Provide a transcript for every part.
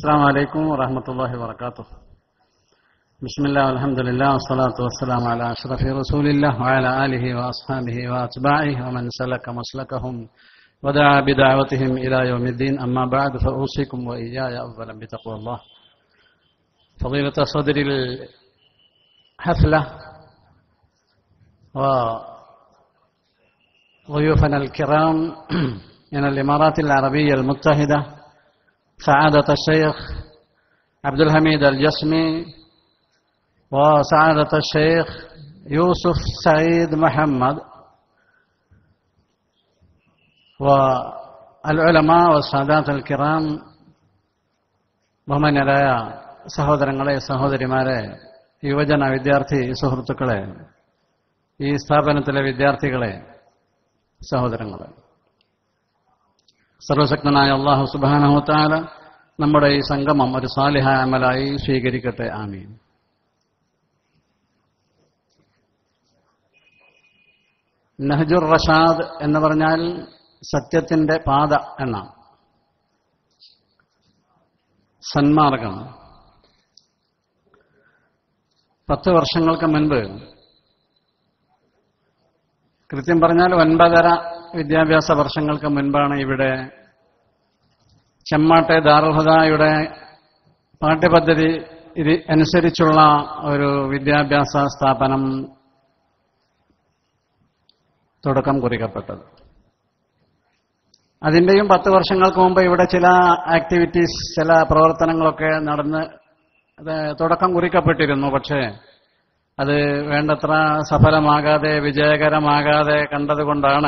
السلام عليكم ورحمة الله وبركاته بسم الله والحمد لله والصلاة والسلام على أشرف رسول الله وعلى آله وأصحابه وأتباعه ومن سلك مسلكهم ودعا بدعوتهم إلى يوم الدين أما بعد فأوصيكم وإياي أولا بتقوى الله فضيلة صدر الحفلة وضيوفنا الكرام من الإمارات العربية المتحدة سعادة الشيخ عبد الحميد الجسمي وسعادة الشيخ يوسف سعيد محمد والعلماء والسادات الكرام ബഹുമാന്യരായ സഹോദരങ്ങളെ സഹോദരിമാരെ യുവജന വിദ്യാർത്ഥി സുഹൃത്തുക്കളെ ഈ സ്ഥാപനത്തിലെ വിദ്യാർത്ഥികളെ സഹോദരങ്ങളെ സർവശക്തനായ അള്ളാഹു സുബാനഹുത്താല നമ്മുടെ ഈ സംഗമം ഒരു സാലിഹ അമലായി സ്വീകരിക്കട്ടെ ആമീൻ നഹജുർ റഷാദ് എന്ന് പറഞ്ഞാൽ സത്യത്തിന്റെ പാത എന്നാണ് സന്മാർഗം പത്ത് വർഷങ്ങൾക്ക് മുൻപ് കൃത്യം പറഞ്ഞാൽ ഒൻപതര വിദ്യാഭ്യാസ വർഷങ്ങൾക്ക് മുൻപാണ് ഇവിടെ ചെമ്മാട്ടെ ദാറുഹദായുടെ പാഠ്യപദ്ധതി ഇത് അനുസരിച്ചുള്ള ഒരു വിദ്യാഭ്യാസ സ്ഥാപനം തുടക്കം കുറിക്കപ്പെട്ടത് അതിന്റെയും പത്ത് വർഷങ്ങൾക്ക് മുമ്പ് ഇവിടെ ചില ആക്ടിവിറ്റീസ് ചില പ്രവർത്തനങ്ങളൊക്കെ നടന്ന് അത് തുടക്കം കുറിക്കപ്പെട്ടിരുന്നു പക്ഷേ അത് വേണ്ടത്ര സഫലമാകാതെ വിജയകരമാകാതെ കണ്ടതുകൊണ്ടാണ്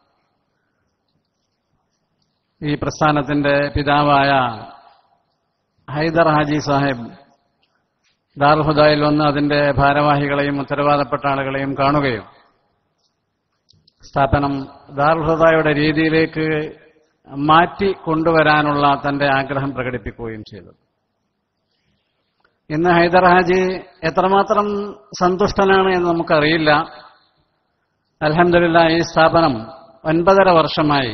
ഈ പ്രസ്ഥാനത്തിന്റെ പിതാവായ ഹൈദർ ഹാജി സാഹിബ് ദാർഹുദായിൽ വന്ന് അതിന്റെ ഭാരവാഹികളെയും ഉത്തരവാദപ്പെട്ട ആളുകളെയും കാണുകയും സ്ഥാപനം ദാർഹുദായുടെ രീതിയിലേക്ക് മാറ്റി കൊണ്ടുവരാനുള്ള തന്റെ ആഗ്രഹം പ്രകടിപ്പിക്കുകയും ചെയ്തു ഇന്ന് ഹൈദർ ഹാജി എത്രമാത്രം സന്തുഷ്ടനാണ് എന്ന് നമുക്കറിയില്ല അലഹമില്ല ഈ സ്ഥാപനം ഒൻപതര വർഷമായി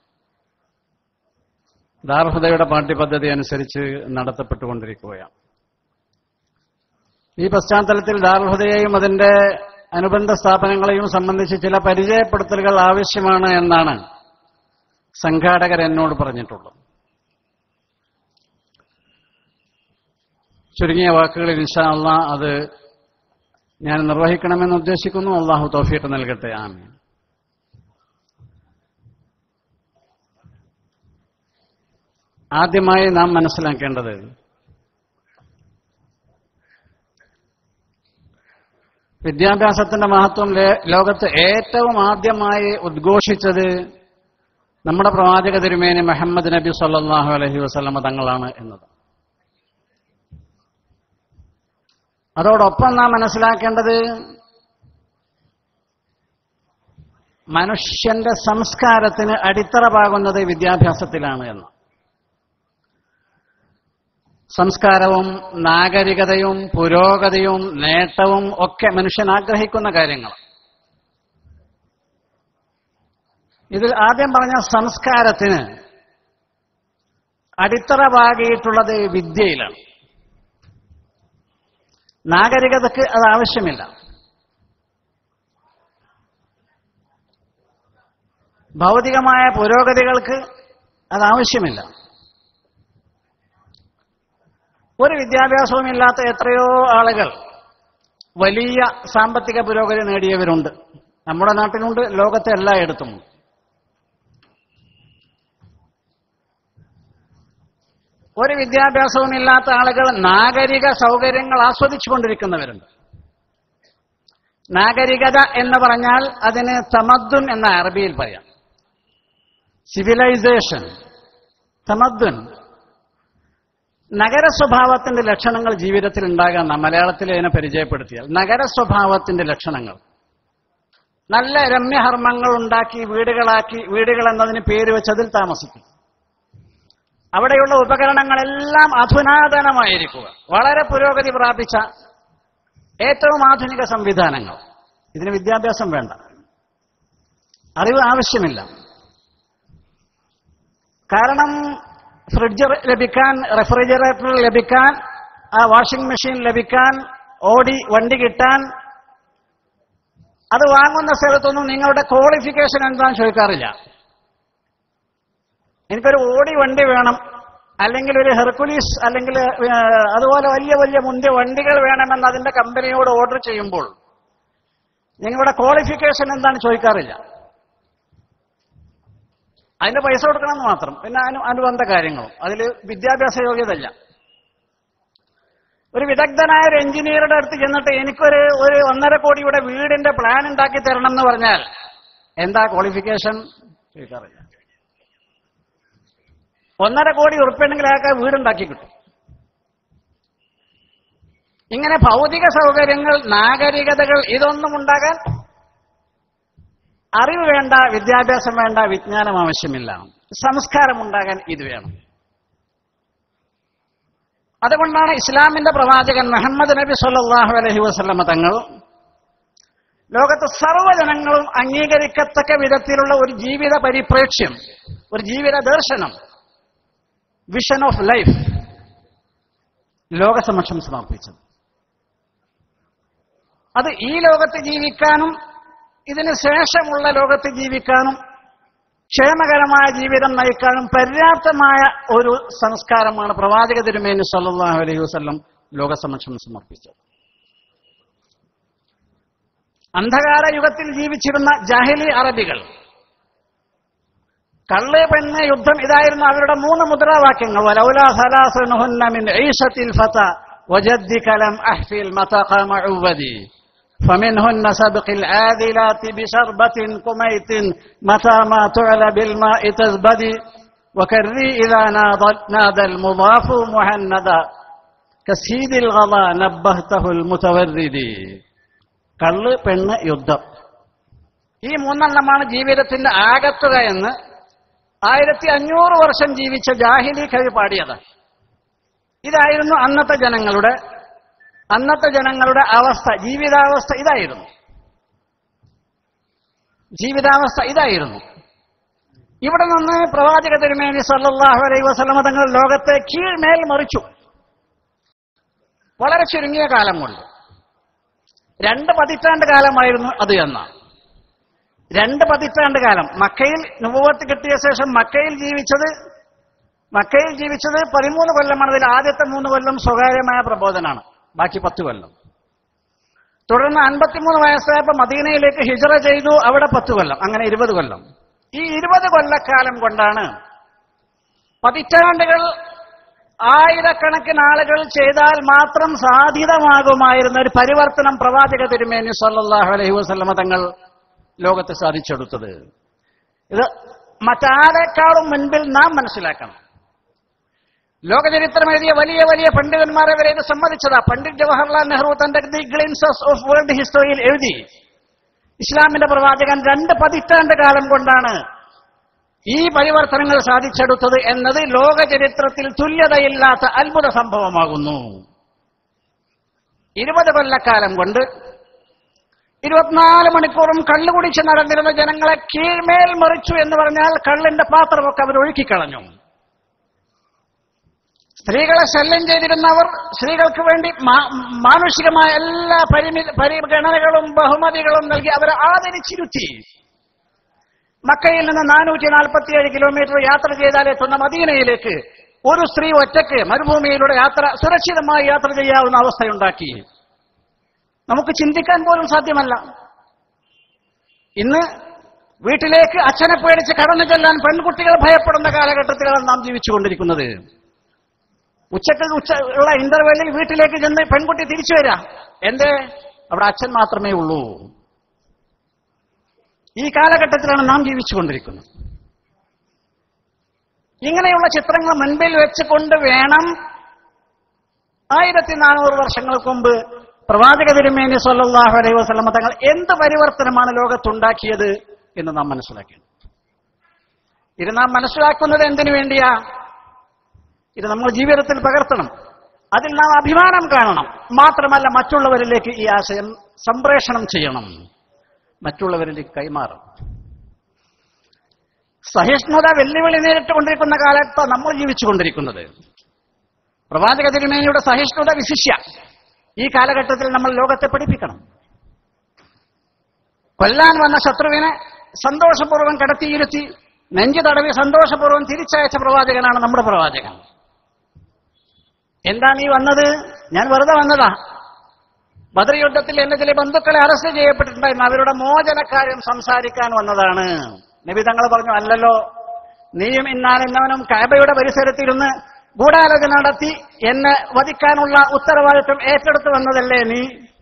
ദാർഹുദയുടെ പാഠ്യപദ്ധതി അനുസരിച്ച് നടത്തപ്പെട്ടുകൊണ്ടിരിക്കുകയാണ് ഈ പശ്ചാത്തലത്തിൽ ദാർഹുദയെയും അതിന്റെ അനുബന്ധ സ്ഥാപനങ്ങളെയും സംബന്ധിച്ച് ചില പരിചയപ്പെടുത്തലുകൾ ആവശ്യമാണ് എന്നാണ് സംഘാടകർ എന്നോട് പറഞ്ഞിട്ടുള്ളത് ചുരുങ്ങിയ വാക്കുകളിൽ ഇൻഷാ അള്ളാ അത് ഞാൻ നിർവഹിക്കണമെന്ന് ഉദ്ദേശിക്കുന്നു അള്ളാഹു തോഫീട്ട് നൽകട്ടെ ആമീൻ ആദ്യമായി നാം മനസ്സിലാക്കേണ്ടത് വിദ്യാഭ്യാസത്തിന്റെ മഹത്വം ലോകത്ത് ഏറ്റവും ആദ്യമായി ഉദ്ഘോഷിച്ചത് നമ്മുടെ പ്രവാചക തിരുമേനി മുഹമ്മദ് നബി സല്ലാഹു അലഹി വസ്ലമ തങ്ങളാണ് എന്നത് അതോടൊപ്പം നാം മനസ്സിലാക്കേണ്ടത് മനുഷ്യന്റെ സംസ്കാരത്തിന് അടിത്തറ പാകുന്നത് വിദ്യാഭ്യാസത്തിലാണ് എന്ന് സംസ്കാരവും നാഗരികതയും പുരോഗതിയും നേട്ടവും ഒക്കെ മനുഷ്യൻ ആഗ്രഹിക്കുന്ന കാര്യങ്ങൾ ഇതിൽ ആദ്യം പറഞ്ഞ സംസ്കാരത്തിന് അടിത്തറ പാകിയിട്ടുള്ളത് വിദ്യയിലാണ് നാഗരികതയ്ക്ക് അത് ആവശ്യമില്ല ഭൗതികമായ പുരോഗതികൾക്ക് അത് ആവശ്യമില്ല ഒരു വിദ്യാഭ്യാസവുമില്ലാത്ത എത്രയോ ആളുകൾ വലിയ സാമ്പത്തിക പുരോഗതി നേടിയവരുണ്ട് നമ്മുടെ നാട്ടിലുണ്ട് ലോകത്തെ എല്ലായിടത്തും ഒരു വിദ്യാഭ്യാസവും ഇല്ലാത്ത ആളുകൾ നാഗരിക സൗകര്യങ്ങൾ ആസ്വദിച്ചുകൊണ്ടിരിക്കുന്നവരുണ്ട് നാഗരികത എന്ന് പറഞ്ഞാൽ അതിന് തമദ്ദുൻ എന്ന അറബിയിൽ പറയാം സിവിലൈസേഷൻ തമദ്ദുൻ നഗര സ്വഭാവത്തിന്റെ ലക്ഷണങ്ങൾ ജീവിതത്തിൽ ഉണ്ടാകാം മലയാളത്തിൽ അതിനെ പരിചയപ്പെടുത്തിയാൽ നഗര സ്വഭാവത്തിന്റെ ലക്ഷണങ്ങൾ നല്ല രമ്യഹർമ്മങ്ങൾ ഉണ്ടാക്കി വീടുകളാക്കി വീടുകൾ എന്നതിന് പേര് വെച്ചതിൽ താമസിക്കും അവിടെയുള്ള ഉപകരണങ്ങളെല്ലാം അധുനാതനമായിരിക്കുക വളരെ പുരോഗതി പ്രാപിച്ച ഏറ്റവും ആധുനിക സംവിധാനങ്ങൾ ഇതിന് വിദ്യാഭ്യാസം വേണ്ട അറിവ് ആവശ്യമില്ല കാരണം ഫ്രിഡ്ജ് ലഭിക്കാൻ റെഫ്രിജറേറ്റർ ലഭിക്കാൻ ആ വാഷിംഗ് മെഷീൻ ലഭിക്കാൻ ഓടി വണ്ടി കിട്ടാൻ അത് വാങ്ങുന്ന സ്ഥലത്തൊന്നും നിങ്ങളുടെ ക്വാളിഫിക്കേഷൻ എന്താണെന്ന് ചോദിക്കാറില്ല എനിക്കൊരു ഓടി വണ്ടി വേണം അല്ലെങ്കിൽ ഒരു ഹെർക്കുലീസ് അല്ലെങ്കിൽ ഏഹ്, അതുപോലെ വലിയ വലിയ മുന്തിയ വണ്ടികൾ വേണമെന്ന് അതിന്റെ കമ്പനിയോട് ഓർഡർ ചെയ്യുമ്പോൾ നിങ്ങളുടെ ക്വാളിഫിക്കേഷൻ എന്താണ് ചോദിക്കാറില്ല അതിന് പൈസ കൊടുക്കണമെന്ന് മാത്രം പിന്നെ അനു അനുബന്ധ കാര്യങ്ങളും അതിൽ വിദ്യാഭ്യാസ യോഗ്യതല്ല ഒരു വിദഗ്ധനായ ഒരു എഞ്ചിനീയറുടെ അടുത്ത് ചെന്നിട്ട് എനിക്കൊരു ഒരു ഒന്നര കോടിയുടെ വീടിന്റെ പ്ലാൻ ഉണ്ടാക്കി തരണം എന്ന് പറഞ്ഞാൽ എന്താ ക്വാളിഫിക്കേഷൻ ചോദിക്കാറില്ല ഒന്നര കോടി ഉറുപ്പുണ്ടെങ്കിൽ അയാൾക്ക് വീടുണ്ടാക്കി കിട്ടും ഇങ്ങനെ ഭൗതിക സൗകര്യങ്ങൾ നാഗരികതകൾ ഇതൊന്നും ഉണ്ടാകാൻ അറിവ് വേണ്ട വിദ്യാഭ്യാസം വേണ്ട വിജ്ഞാനം ആവശ്യമില്ല സംസ്കാരം ഉണ്ടാകാൻ ഇത് വേണം അതുകൊണ്ടാണ് ഇസ്ലാമിന്റെ പ്രവാചകൻ മുഹമ്മദ് നബി സല്ലല്ലാഹു അലൈഹി വസല്ലമ തങ്ങൾ ലോകത്ത് സർവ്വജനങ്ങളും അംഗീകരിക്കത്തക്ക വിധത്തിലുള്ള ഒരു ജീവിത പരിപ്രേക്ഷ്യം ഒരു ജീവിത ദർശനം വിഷൻ ഓഫ് ലൈഫ് ലോകസമക്ഷം സമർപ്പിച്ചത് അത് ഈ ലോകത്ത് ജീവിക്കാനും ഇതിന് ശേഷമുള്ള ലോകത്ത് ജീവിക്കാനും ക്ഷേമകരമായ ജീവിതം നയിക്കാനും പര്യാപ്തമായ ഒരു സംസ്കാരമാണ് പ്രവാചക തിരുമേനി സല്ലല്ലാഹു അലൈഹി വസല്ലം ലോകസമക്ഷം സമർപ്പിച്ചത് അന്ധകാര യുഗത്തിൽ ജീവിച്ചിരുന്ന ജാഹിലി അറബികൾ കള്ള് പെണ്ണ് യുദ്ധം ഇതായിരുന്നു അവരുടെ മൂന്ന് മുദ്രാവാക്യങ്ങൾ വലൗലാ സലാസുനുഹുന്ന മിൻ ഈശത്തിൽ ഫത വജദ്ദിക ലം അഹ്ഫിൽ മതഖമ ഉവദി فمنهن سبق العاذلات بشربة كميت متى ما تعلى بالماء تزبدي وكري إذا نادى, نادى المضاف مهندا كسيد الغضا نبهته المتورد കള്ള് പെണ്ണ് യുദ്ധം ഈ മൂന്നെണ്ണമാണ് ജീവിതത്തിന്റെ ആകത്തുക എന്ന് ആയിരത്തി അഞ്ഞൂറ് വർഷം ജീവിച്ച ജാഹിലി കവി പാടിയത് ഇതായിരുന്നു അന്നത്തെ ജനങ്ങളുടെ അന്നത്തെ ജനങ്ങളുടെ അവസ്ഥ ജീവിതാവസ്ഥ ഇതായിരുന്നു ജീവിതാവസ്ഥ ഇതായിരുന്നു ഇവിടെ നിന്ന് പ്രവാചക തിരുമേനി സല്ലല്ലാഹു അലൈഹി വസല്ലമ തങ്ങൾ ലോകത്തെ കീഴ്മേൽ മറിച്ചു വളരെ ചുരുങ്ങിയ കാലം കൊണ്ട് രണ്ട് പതിറ്റാണ്ട് കാലമായിരുന്നു അത് എന്നാണ് രണ്ട് പതിറ്റാണ്ട് കാലം മക്കയിൽ നുപവത്ത് കിട്ടിയ ശേഷം മക്കയിൽ ജീവിച്ചത് മക്കയിൽ ജീവിച്ചത് പതിമൂന്ന് കൊല്ലമാണ് അതിൽ ആദ്യത്തെ മൂന്ന് കൊല്ലം സ്വകാര്യമായ പ്രബോധനാണ് ബാക്കി പത്ത് കൊല്ലം തുടർന്ന് അൻപത്തിമൂന്ന് വയസ്സായപ്പോൾ മദീനയിലേക്ക് ഹിജറ ചെയ്തു അവിടെ പത്ത് കൊല്ലം അങ്ങനെ ഇരുപത് കൊല്ലം ഈ ഇരുപത് കൊല്ലക്കാലം കൊണ്ടാണ് പതിറ്റാണ്ടുകൾ ആയിരക്കണക്കിന് ആളുകൾ ചെയ്താൽ മാത്രം സാധ്യതമാകുമായിരുന്ന ഒരു പരിവർത്തനം പ്രവാചക തിരുമേനി സല്ലല്ലാഹു അലൈഹി വസല്ലമ തങ്ങൾ ലോകത്ത് സാധിച്ചെടുത്തത് ഇത് മറ്റാരെക്കാളും മുൻപിൽ നാം മനസ്സിലാക്കണം ലോകചരിത്രം എഴുതിയ വലിയ വലിയ പണ്ഡിതന്മാരെ വരെ ഇത് സമ്മതിച്ചതാ പണ്ഡിറ്റ് ജവഹർലാൽ നെഹ്റു തന്റെ ദി ഗ്ലിംസസ് ഓഫ് വേൾഡ് ഹിസ്റ്ററിയിൽ എഴുതി ഇസ്ലാമിന്റെ പ്രവാചകൻ രണ്ട് പതിറ്റാണ്ട് കാലം കൊണ്ടാണ് ഈ പരിവർത്തനങ്ങൾ സാധിച്ചെടുത്തത് എന്നത് ലോക ചരിത്രത്തിൽ തുല്യതയില്ലാത്ത അത്ഭുത സംഭവമാകുന്നു ഇരുപത് കൊല്ലക്കാലം കൊണ്ട് ഇരുപത്തിനാല് മണിക്കൂറും കള്ളു കുടിച്ച് നടന്നിരുന്ന ജനങ്ങളെ കീഴ്മേൽ മറിച്ചു എന്ന് പറഞ്ഞാൽ കള്ളിന്റെ പാത്രമൊക്കെ അവർ ഒഴുക്കിക്കളഞ്ഞു സ്ത്രീകളെ ശല്യം ചെയ്തിരുന്നവർ സ്ത്രീകൾക്ക് വേണ്ടി മാ- മാനുഷികമായ എല്ലാ പരിമി പരിഗണനകളും ബഹുമതികളും നൽകി അവരെ ആദരിച്ചിരുത്തി മക്കയിൽ നിന്ന് നാനൂറ്റി നാൽപ്പത്തിയേഴ് കിലോമീറ്റർ യാത്ര ചെയ്താൽ എത്തുന്ന മദീനയിലേക്ക് ഒരു സ്ത്രീ ഒറ്റയ്ക്ക് മരുഭൂമിയിലൂടെ യാത്ര സുരക്ഷിതമായി യാത്ര ചെയ്യാവുന്ന അവസ്ഥയുണ്ടാക്കി നമുക്ക് ചിന്തിക്കാൻ പോലും സാധ്യമല്ല ഇന്ന് വീട്ടിലേക്ക് അച്ഛനെ പേടിച്ച് കടന്നു ചെല്ലാൻ പെൺകുട്ടികൾ ഭയപ്പെടുന്ന കാലഘട്ടത്തിലാണ് നാം ജീവിച്ചുകൊണ്ടിരിക്കുന്നത് ഉച്ചക്ക് ഉച്ച ഉള്ള ഇന്റർവെല്ലിൽ വീട്ടിലേക്ക് ചെന്ന് പെൺകുട്ടി തിരിച്ചു വരിക എന്തേ അവിടെ അച്ഛൻ മാത്രമേ ഉള്ളൂ ഈ കാലഘട്ടത്തിലാണ് നാം ജീവിച്ചുകൊണ്ടിരിക്കുന്നത് ഇങ്ങനെയുള്ള ചിത്രങ്ങൾ മുൻപിൽ വെച്ചുകൊണ്ട് വേണം ആയിരത്തി നാനൂറ് വർഷങ്ങൾക്ക് മുമ്പ് പ്രവാചക തിരുമേനി സല്ലല്ലാഹു അലൈഹി വസല്ലമ തങ്ങൾ എന്ത് പരിവർത്തനമാണ് ലോകത്തുണ്ടാക്കിയത് എന്ന് നാം മനസ്സിലാക്കേണ്ടത് ഇത് നാം മനസ്സിലാക്കുന്നത് എന്തിനു വേണ്ടിയാ ഇത് നമ്മൾ ജീവിതത്തിൽ പകർത്തണം അതിൽ നാം അഭിമാനം കാണണം മാത്രമല്ല മറ്റുള്ളവരിലേക്ക് ഈ ആശയം സംപ്രേഷണം ചെയ്യണം മറ്റുള്ളവരിലേക്ക് കൈമാറണം സഹിഷ്ണുത വെല്ലുവിളി നേരിട്ടുകൊണ്ടിരിക്കുന്ന കാലത്ത് നമ്മൾ ജീവിച്ചുകൊണ്ടിരിക്കുന്നത് പ്രവാചക തിരുമേനിയുടെ സഹിഷ്ണുത വിശിഷ്യ ഈ കാലഘട്ടത്തിൽ നമ്മൾ ലോകത്തെ പഠിപ്പിക്കണം കൊല്ലാൻ വന്ന ശത്രുവിനെ സന്തോഷപൂർവ്വം കടത്തിയിരുത്തി നെഞ്ചു തടവി സന്തോഷപൂർവ്വം തിരിച്ചയച്ച പ്രവാചകനാണ് നമ്മുടെ പ്രവാചകൻ എന്താ നീ വന്നത് ഞാൻ വെറുതെ വന്നതാ ബദർ യുദ്ധത്തിൽ എന്റെ ചില ബന്ധുക്കളെ അറസ്റ്റ് ചെയ്യപ്പെട്ടിട്ടുണ്ടായിരുന്നു അവരുടെ മോചനക്കാര്യം സംസാരിക്കാൻ വന്നതാണ് നബി തങ്ങൾ പറഞ്ഞു അല്ലല്ലോ നീയും ഇന്നാലെന്നവനും കാബയുടെ പരിസരത്തിരുന്ന് ഗൂഢാലോചന നടത്തി എന്നെ വധിക്കാനുള്ള ഉത്തരവാദിത്വം ഏറ്റെടുത്തു വന്നതല്ലേ നീ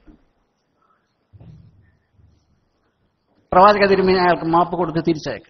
പ്രവാചക തിരുമേനി അയാൾക്ക് മാപ്പ് കൊടുത്ത് തിരിച്ചയക്കും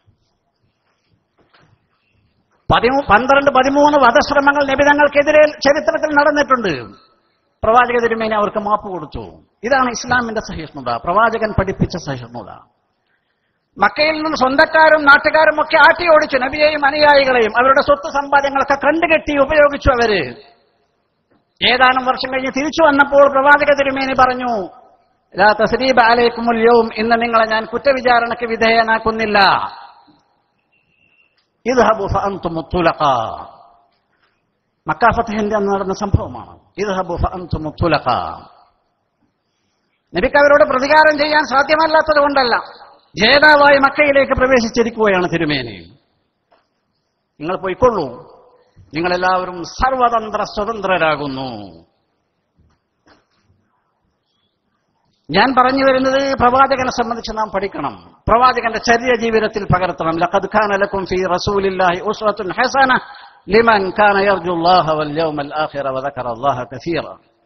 പതിമൂ പന്ത്രണ്ട് പതിമൂന്ന് വധശ്രമങ്ങൾ നിബിധങ്ങൾക്കെതിരെ ചരിത്രത്തിൽ നടന്നിട്ടുണ്ട് പ്രവാചക തിരുമേനി അവർക്ക് മാപ്പ് കൊടുത്തു ഇതാണ് ഇസ്ലാമിന്റെ സഹിഷ്ണുത പ്രവാചകൻ പഠിപ്പിച്ച സഹിഷ്ണുത മക്കയിൽ നിന്ന് സ്വന്തക്കാരും നാട്ടുകാരും ഒക്കെ ആട്ടി ഓടിച്ചു നബിയെയും അനുയായികളെയും അവരുടെ സ്വത്ത് സമ്പാദ്യങ്ങളൊക്കെ കണ്ടുകെട്ടി ഉപയോഗിച്ചു അവര് ഏതാനും വർഷം കഴിഞ്ഞ് തിരിച്ചു വന്നപ്പോൾ പ്രവാചക തിരുമേനി പറഞ്ഞു ലാ തസ്രീബ അലൈക്കുമുൽ യൗം ഇന്ന് നിങ്ങളെ ഞാൻ കുറ്റവിചാരണയ്ക്ക് വിധേയനാക്കുന്നില്ല ഇദ്ഹബു ഫഅൻതും തുലഖാ മക്ക ഫതഹിന്റെ അന്ന് നടന്ന സംഭവമാണ് ഇദ്ഹബു ഫഅൻതും തുലഖാ നബിക്ക് അവരോട് പ്രതികാരം ചെയ്യാൻ സാധ്യമല്ലാത്തത് കൊണ്ടല്ല ജേതാവായി മക്കയിലേക്ക് പ്രവേശിച്ചിരിക്കുകയാണ് തിരുമേനി നിങ്ങൾ പോയിക്കൊള്ളൂ നിങ്ങളെല്ലാവരും സർവതന്ത്ര സ്വതന്ത്രരാകുന്നു ഞാൻ പറഞ്ഞു വരുന്നത് പ്രവാചകനെ സംബന്ധിച്ച് നാം പഠിക്കണം പ്രവാചകന്റെ ചര്യ ജീവിതത്തിൽ പകർത്തണം ലഖദ് ഖാന ലക്കും ഫീ റസൂലില്ലാഹി ഉസ്വത്തുൻ ഹസന ലിമൻ കാന യർജു അല്ലാഹ വൽ യൗമൽ ആഖിറ വദക്കറ അല്ലാഹ കസീറ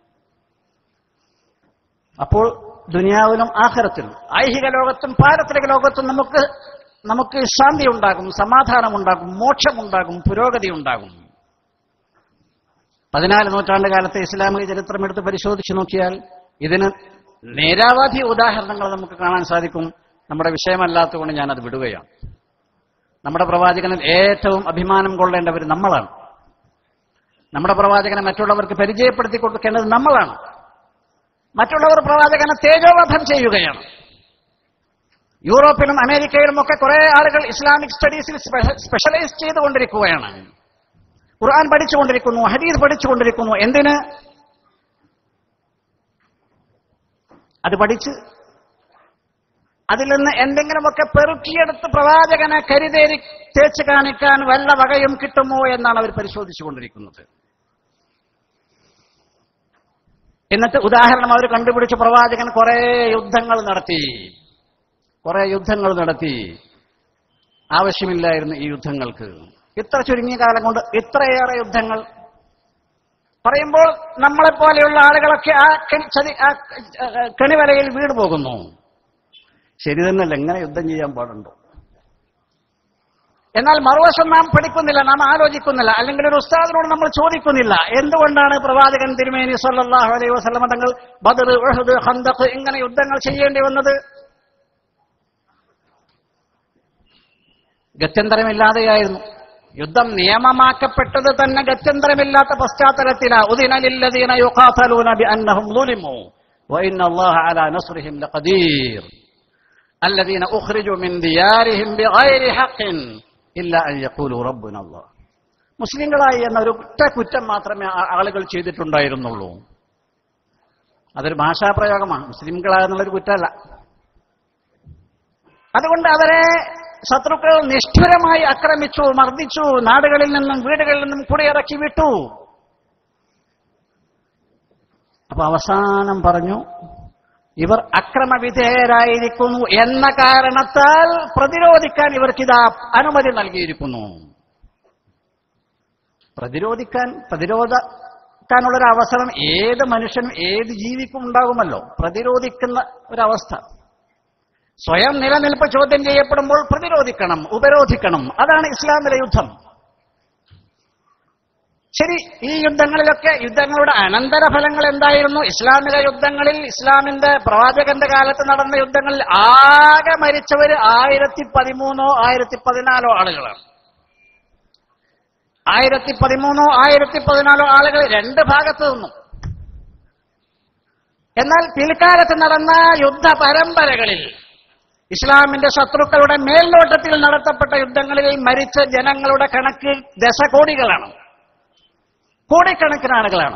അപ്പോൾ ദുനിയാവിലും ആഖിറത്തിലും ഐഹിക ലോകത്തും പാരത്രിക ലോകത്തും നമുക്ക് നമുക്ക് ശാന്തി ഉണ്ടാകും സമാധാനം ഉണ്ടാകും മോക്ഷമുണ്ടാകും പുരോഗതി ഉണ്ടാകും പതിനാല് നൂറ്റാണ്ട് കാലത്തെ ഇസ്ലാമിക ചരിത്രം എടുത്ത് പരിശോധിച്ചു നോക്കിയാൽ ഇതിന് നിരവധി ഉദാഹരണങ്ങൾ നമുക്ക് കാണാൻ സാധിക്കും നമ്മുടെ വിഷയമല്ലാത്തതുകൊണ്ട് ഞാനത് വിടുകയാണ് നമ്മുടെ പ്രവാചകനിൽ ഏറ്റവും അഭിമാനം കൊള്ളേണ്ടവർ നമ്മളാണ് നമ്മുടെ പ്രവാചകനെ മറ്റുള്ളവർക്ക് പരിചയപ്പെടുത്തി കൊടുക്കേണ്ടത് നമ്മളാണ് മറ്റുള്ളവർ പ്രവാചകനെ തേജോവധം ചെയ്യുകയാണ് യൂറോപ്പിലും അമേരിക്കയിലും ഒക്കെ കുറെ ആളുകൾ ഇസ്ലാമിക് സ്റ്റഡീസിൽ സ്പെഷ്യലൈസ് ചെയ്തുകൊണ്ടിരിക്കുകയാണ് ഖുർആൻ പഠിച്ചുകൊണ്ടിരിക്കുന്നു ഹദീസ് പഠിച്ചുകൊണ്ടിരിക്കുന്നു എന്തിന് അത് പഠിച്ച് അതിൽ നിന്ന് എന്തെങ്കിലുമൊക്കെ പെറുക്കിയെടുത്ത് പ്രവാചകനെ കരുതേരി തേച്ച് കാണിക്കാൻ വല്ല വകയും കിട്ടുമോ എന്നാണ് അവർ പരിശോധിച്ചുകൊണ്ടിരിക്കുന്നത് എന്നിട്ട് ഉദാഹരണം അവർ കണ്ടുപിടിച്ച പ്രവാചകൻ കുറെ യുദ്ധങ്ങൾ നടത്തി കുറെ യുദ്ധങ്ങൾ നടത്തി ആവശ്യമില്ലായിരുന്നു ഈ യുദ്ധങ്ങൾക്ക് ഇത്ര ചുരുങ്ങിയ കാലം കൊണ്ട് ഇത്രയേറെ യുദ്ധങ്ങൾ പറയുമ്പോൾ നമ്മളെപ്പോലെയുള്ള ആളുകളൊക്കെ ആ കെണി- ചതി ആ കെണിവലയിൽ വീട് പോകുന്നു ശരി തന്നെയല്ല എങ്ങനെ യുദ്ധം ചെയ്യാൻ പാടുണ്ടോ എന്നാൽ മറുവശം നാം പഠിക്കുന്നില്ല നാം ആലോചിക്കുന്നില്ല അല്ലെങ്കിൽ ഒരു ഉസ്താദിനോട് നമ്മൾ ചോദിക്കുന്നില്ല എന്തുകൊണ്ടാണ് പ്രവാചകൻ തിരുമേനി സല്ലല്ലാഹു അലൈഹി വസല്ലമ തങ്ങൾ ബദർ ഉഹദ് ഖന്തഖ് ഇങ്ങനെ യുദ്ധങ്ങൾ ചെയ്യേണ്ടി വന്നത് ഗത്യന്തരമില്ലാതെയായിരുന്നു യുദ്ധം നിയമമാക്കപ്പെട്ടത് തന്നെ ഗത്യന്തരമില്ലാത്ത പശ്ചാത്തലത്തിലാ ഉദിനലില്ലദീന യുഖാതലൂന ബിഅന്നഹും ളുലിമു وإن الله على نصرهم لقدير الذين أخرجوا من ديارهم بغير حق إلا أن يقولوا ربنا الله മുസ്ലിങ്ങളായി എന്ന ഒരു ഒറ്റ കുറ്റം മാത്രമേ ആ- ആളുകൾ ചെയ്തിട്ടുണ്ടായിരുന്നുള്ളൂ അതൊരു ഭാഷാപ്രയോഗമാണ് മുസ്ലിംകളായെന്നുള്ളൊരു കുറ്റമല്ല അതുകൊണ്ട് അവരെ ശത്രുക്കൾ നിഷ്ഠുരമായി ആക്രമിച്ചു മർദ്ദിച്ചു നാടുകളിൽ നിന്നും വീടുകളിൽ നിന്നും കുടിയിറക്കി വിട്ടു അപ്പൊ അവസാനം പറഞ്ഞു ഇവർ അക്രമവിധേയരായിരിക്കുന്നു എന്ന കാരണത്താൽ പ്രതിരോധിക്കാൻ ഇവർക്കിതാ അനുമതി നൽകിയിരിക്കുന്നു പ്രതിരോധിക്കാൻ പ്രതിരോധിക്കാനുള്ളൊരു അവസരം ഏത് മനുഷ്യനും ഏത് ജീവിക്കും ഉണ്ടാകുമല്ലോ പ്രതിരോധിക്കുന്ന ഒരവസ്ഥ സ്വയം നിലനിൽപ്പ് ചോദ്യം ചെയ്യപ്പെടുമ്പോൾ പ്രതിരോധിക്കണം ഉപരോധിക്കണം അതാണ് ഇസ്ലാമിലെ യുദ്ധം ശരി ഈ യുദ്ധങ്ങളിലൊക്കെ യുദ്ധങ്ങളുടെ അനന്തരഫലങ്ങൾ എന്തായിരുന്നു ഇസ്ലാമിക യുദ്ധങ്ങളിൽ ഇസ്ലാമിന്റെ പ്രവാചകന്റെ കാലത്ത് നടന്ന യുദ്ധങ്ങളിൽ ആകെ മരിച്ചവര് ആയിരത്തി പതിമൂന്നോ ആയിരത്തി പതിനാലോ ആളുകളാണ് ആയിരത്തി പതിമൂന്നോ ആയിരത്തി പതിനാലോ ആളുകൾ രണ്ട് ഭാഗത്ത് നിന്നും എന്നാൽ പിൽക്കാലത്ത് നടന്ന യുദ്ധ പരമ്പരകളിൽ ഇസ്ലാമിന്റെ ശത്രുക്കളുടെ മേൽനോട്ടത്തിൽ നടത്തപ്പെട്ട യുദ്ധങ്ങളിൽ മരിച്ച ജനങ്ങളുടെ കണക്ക് ദശകോടികളാണ് കോടിക്കണക്കിന് ആളുകളാണ്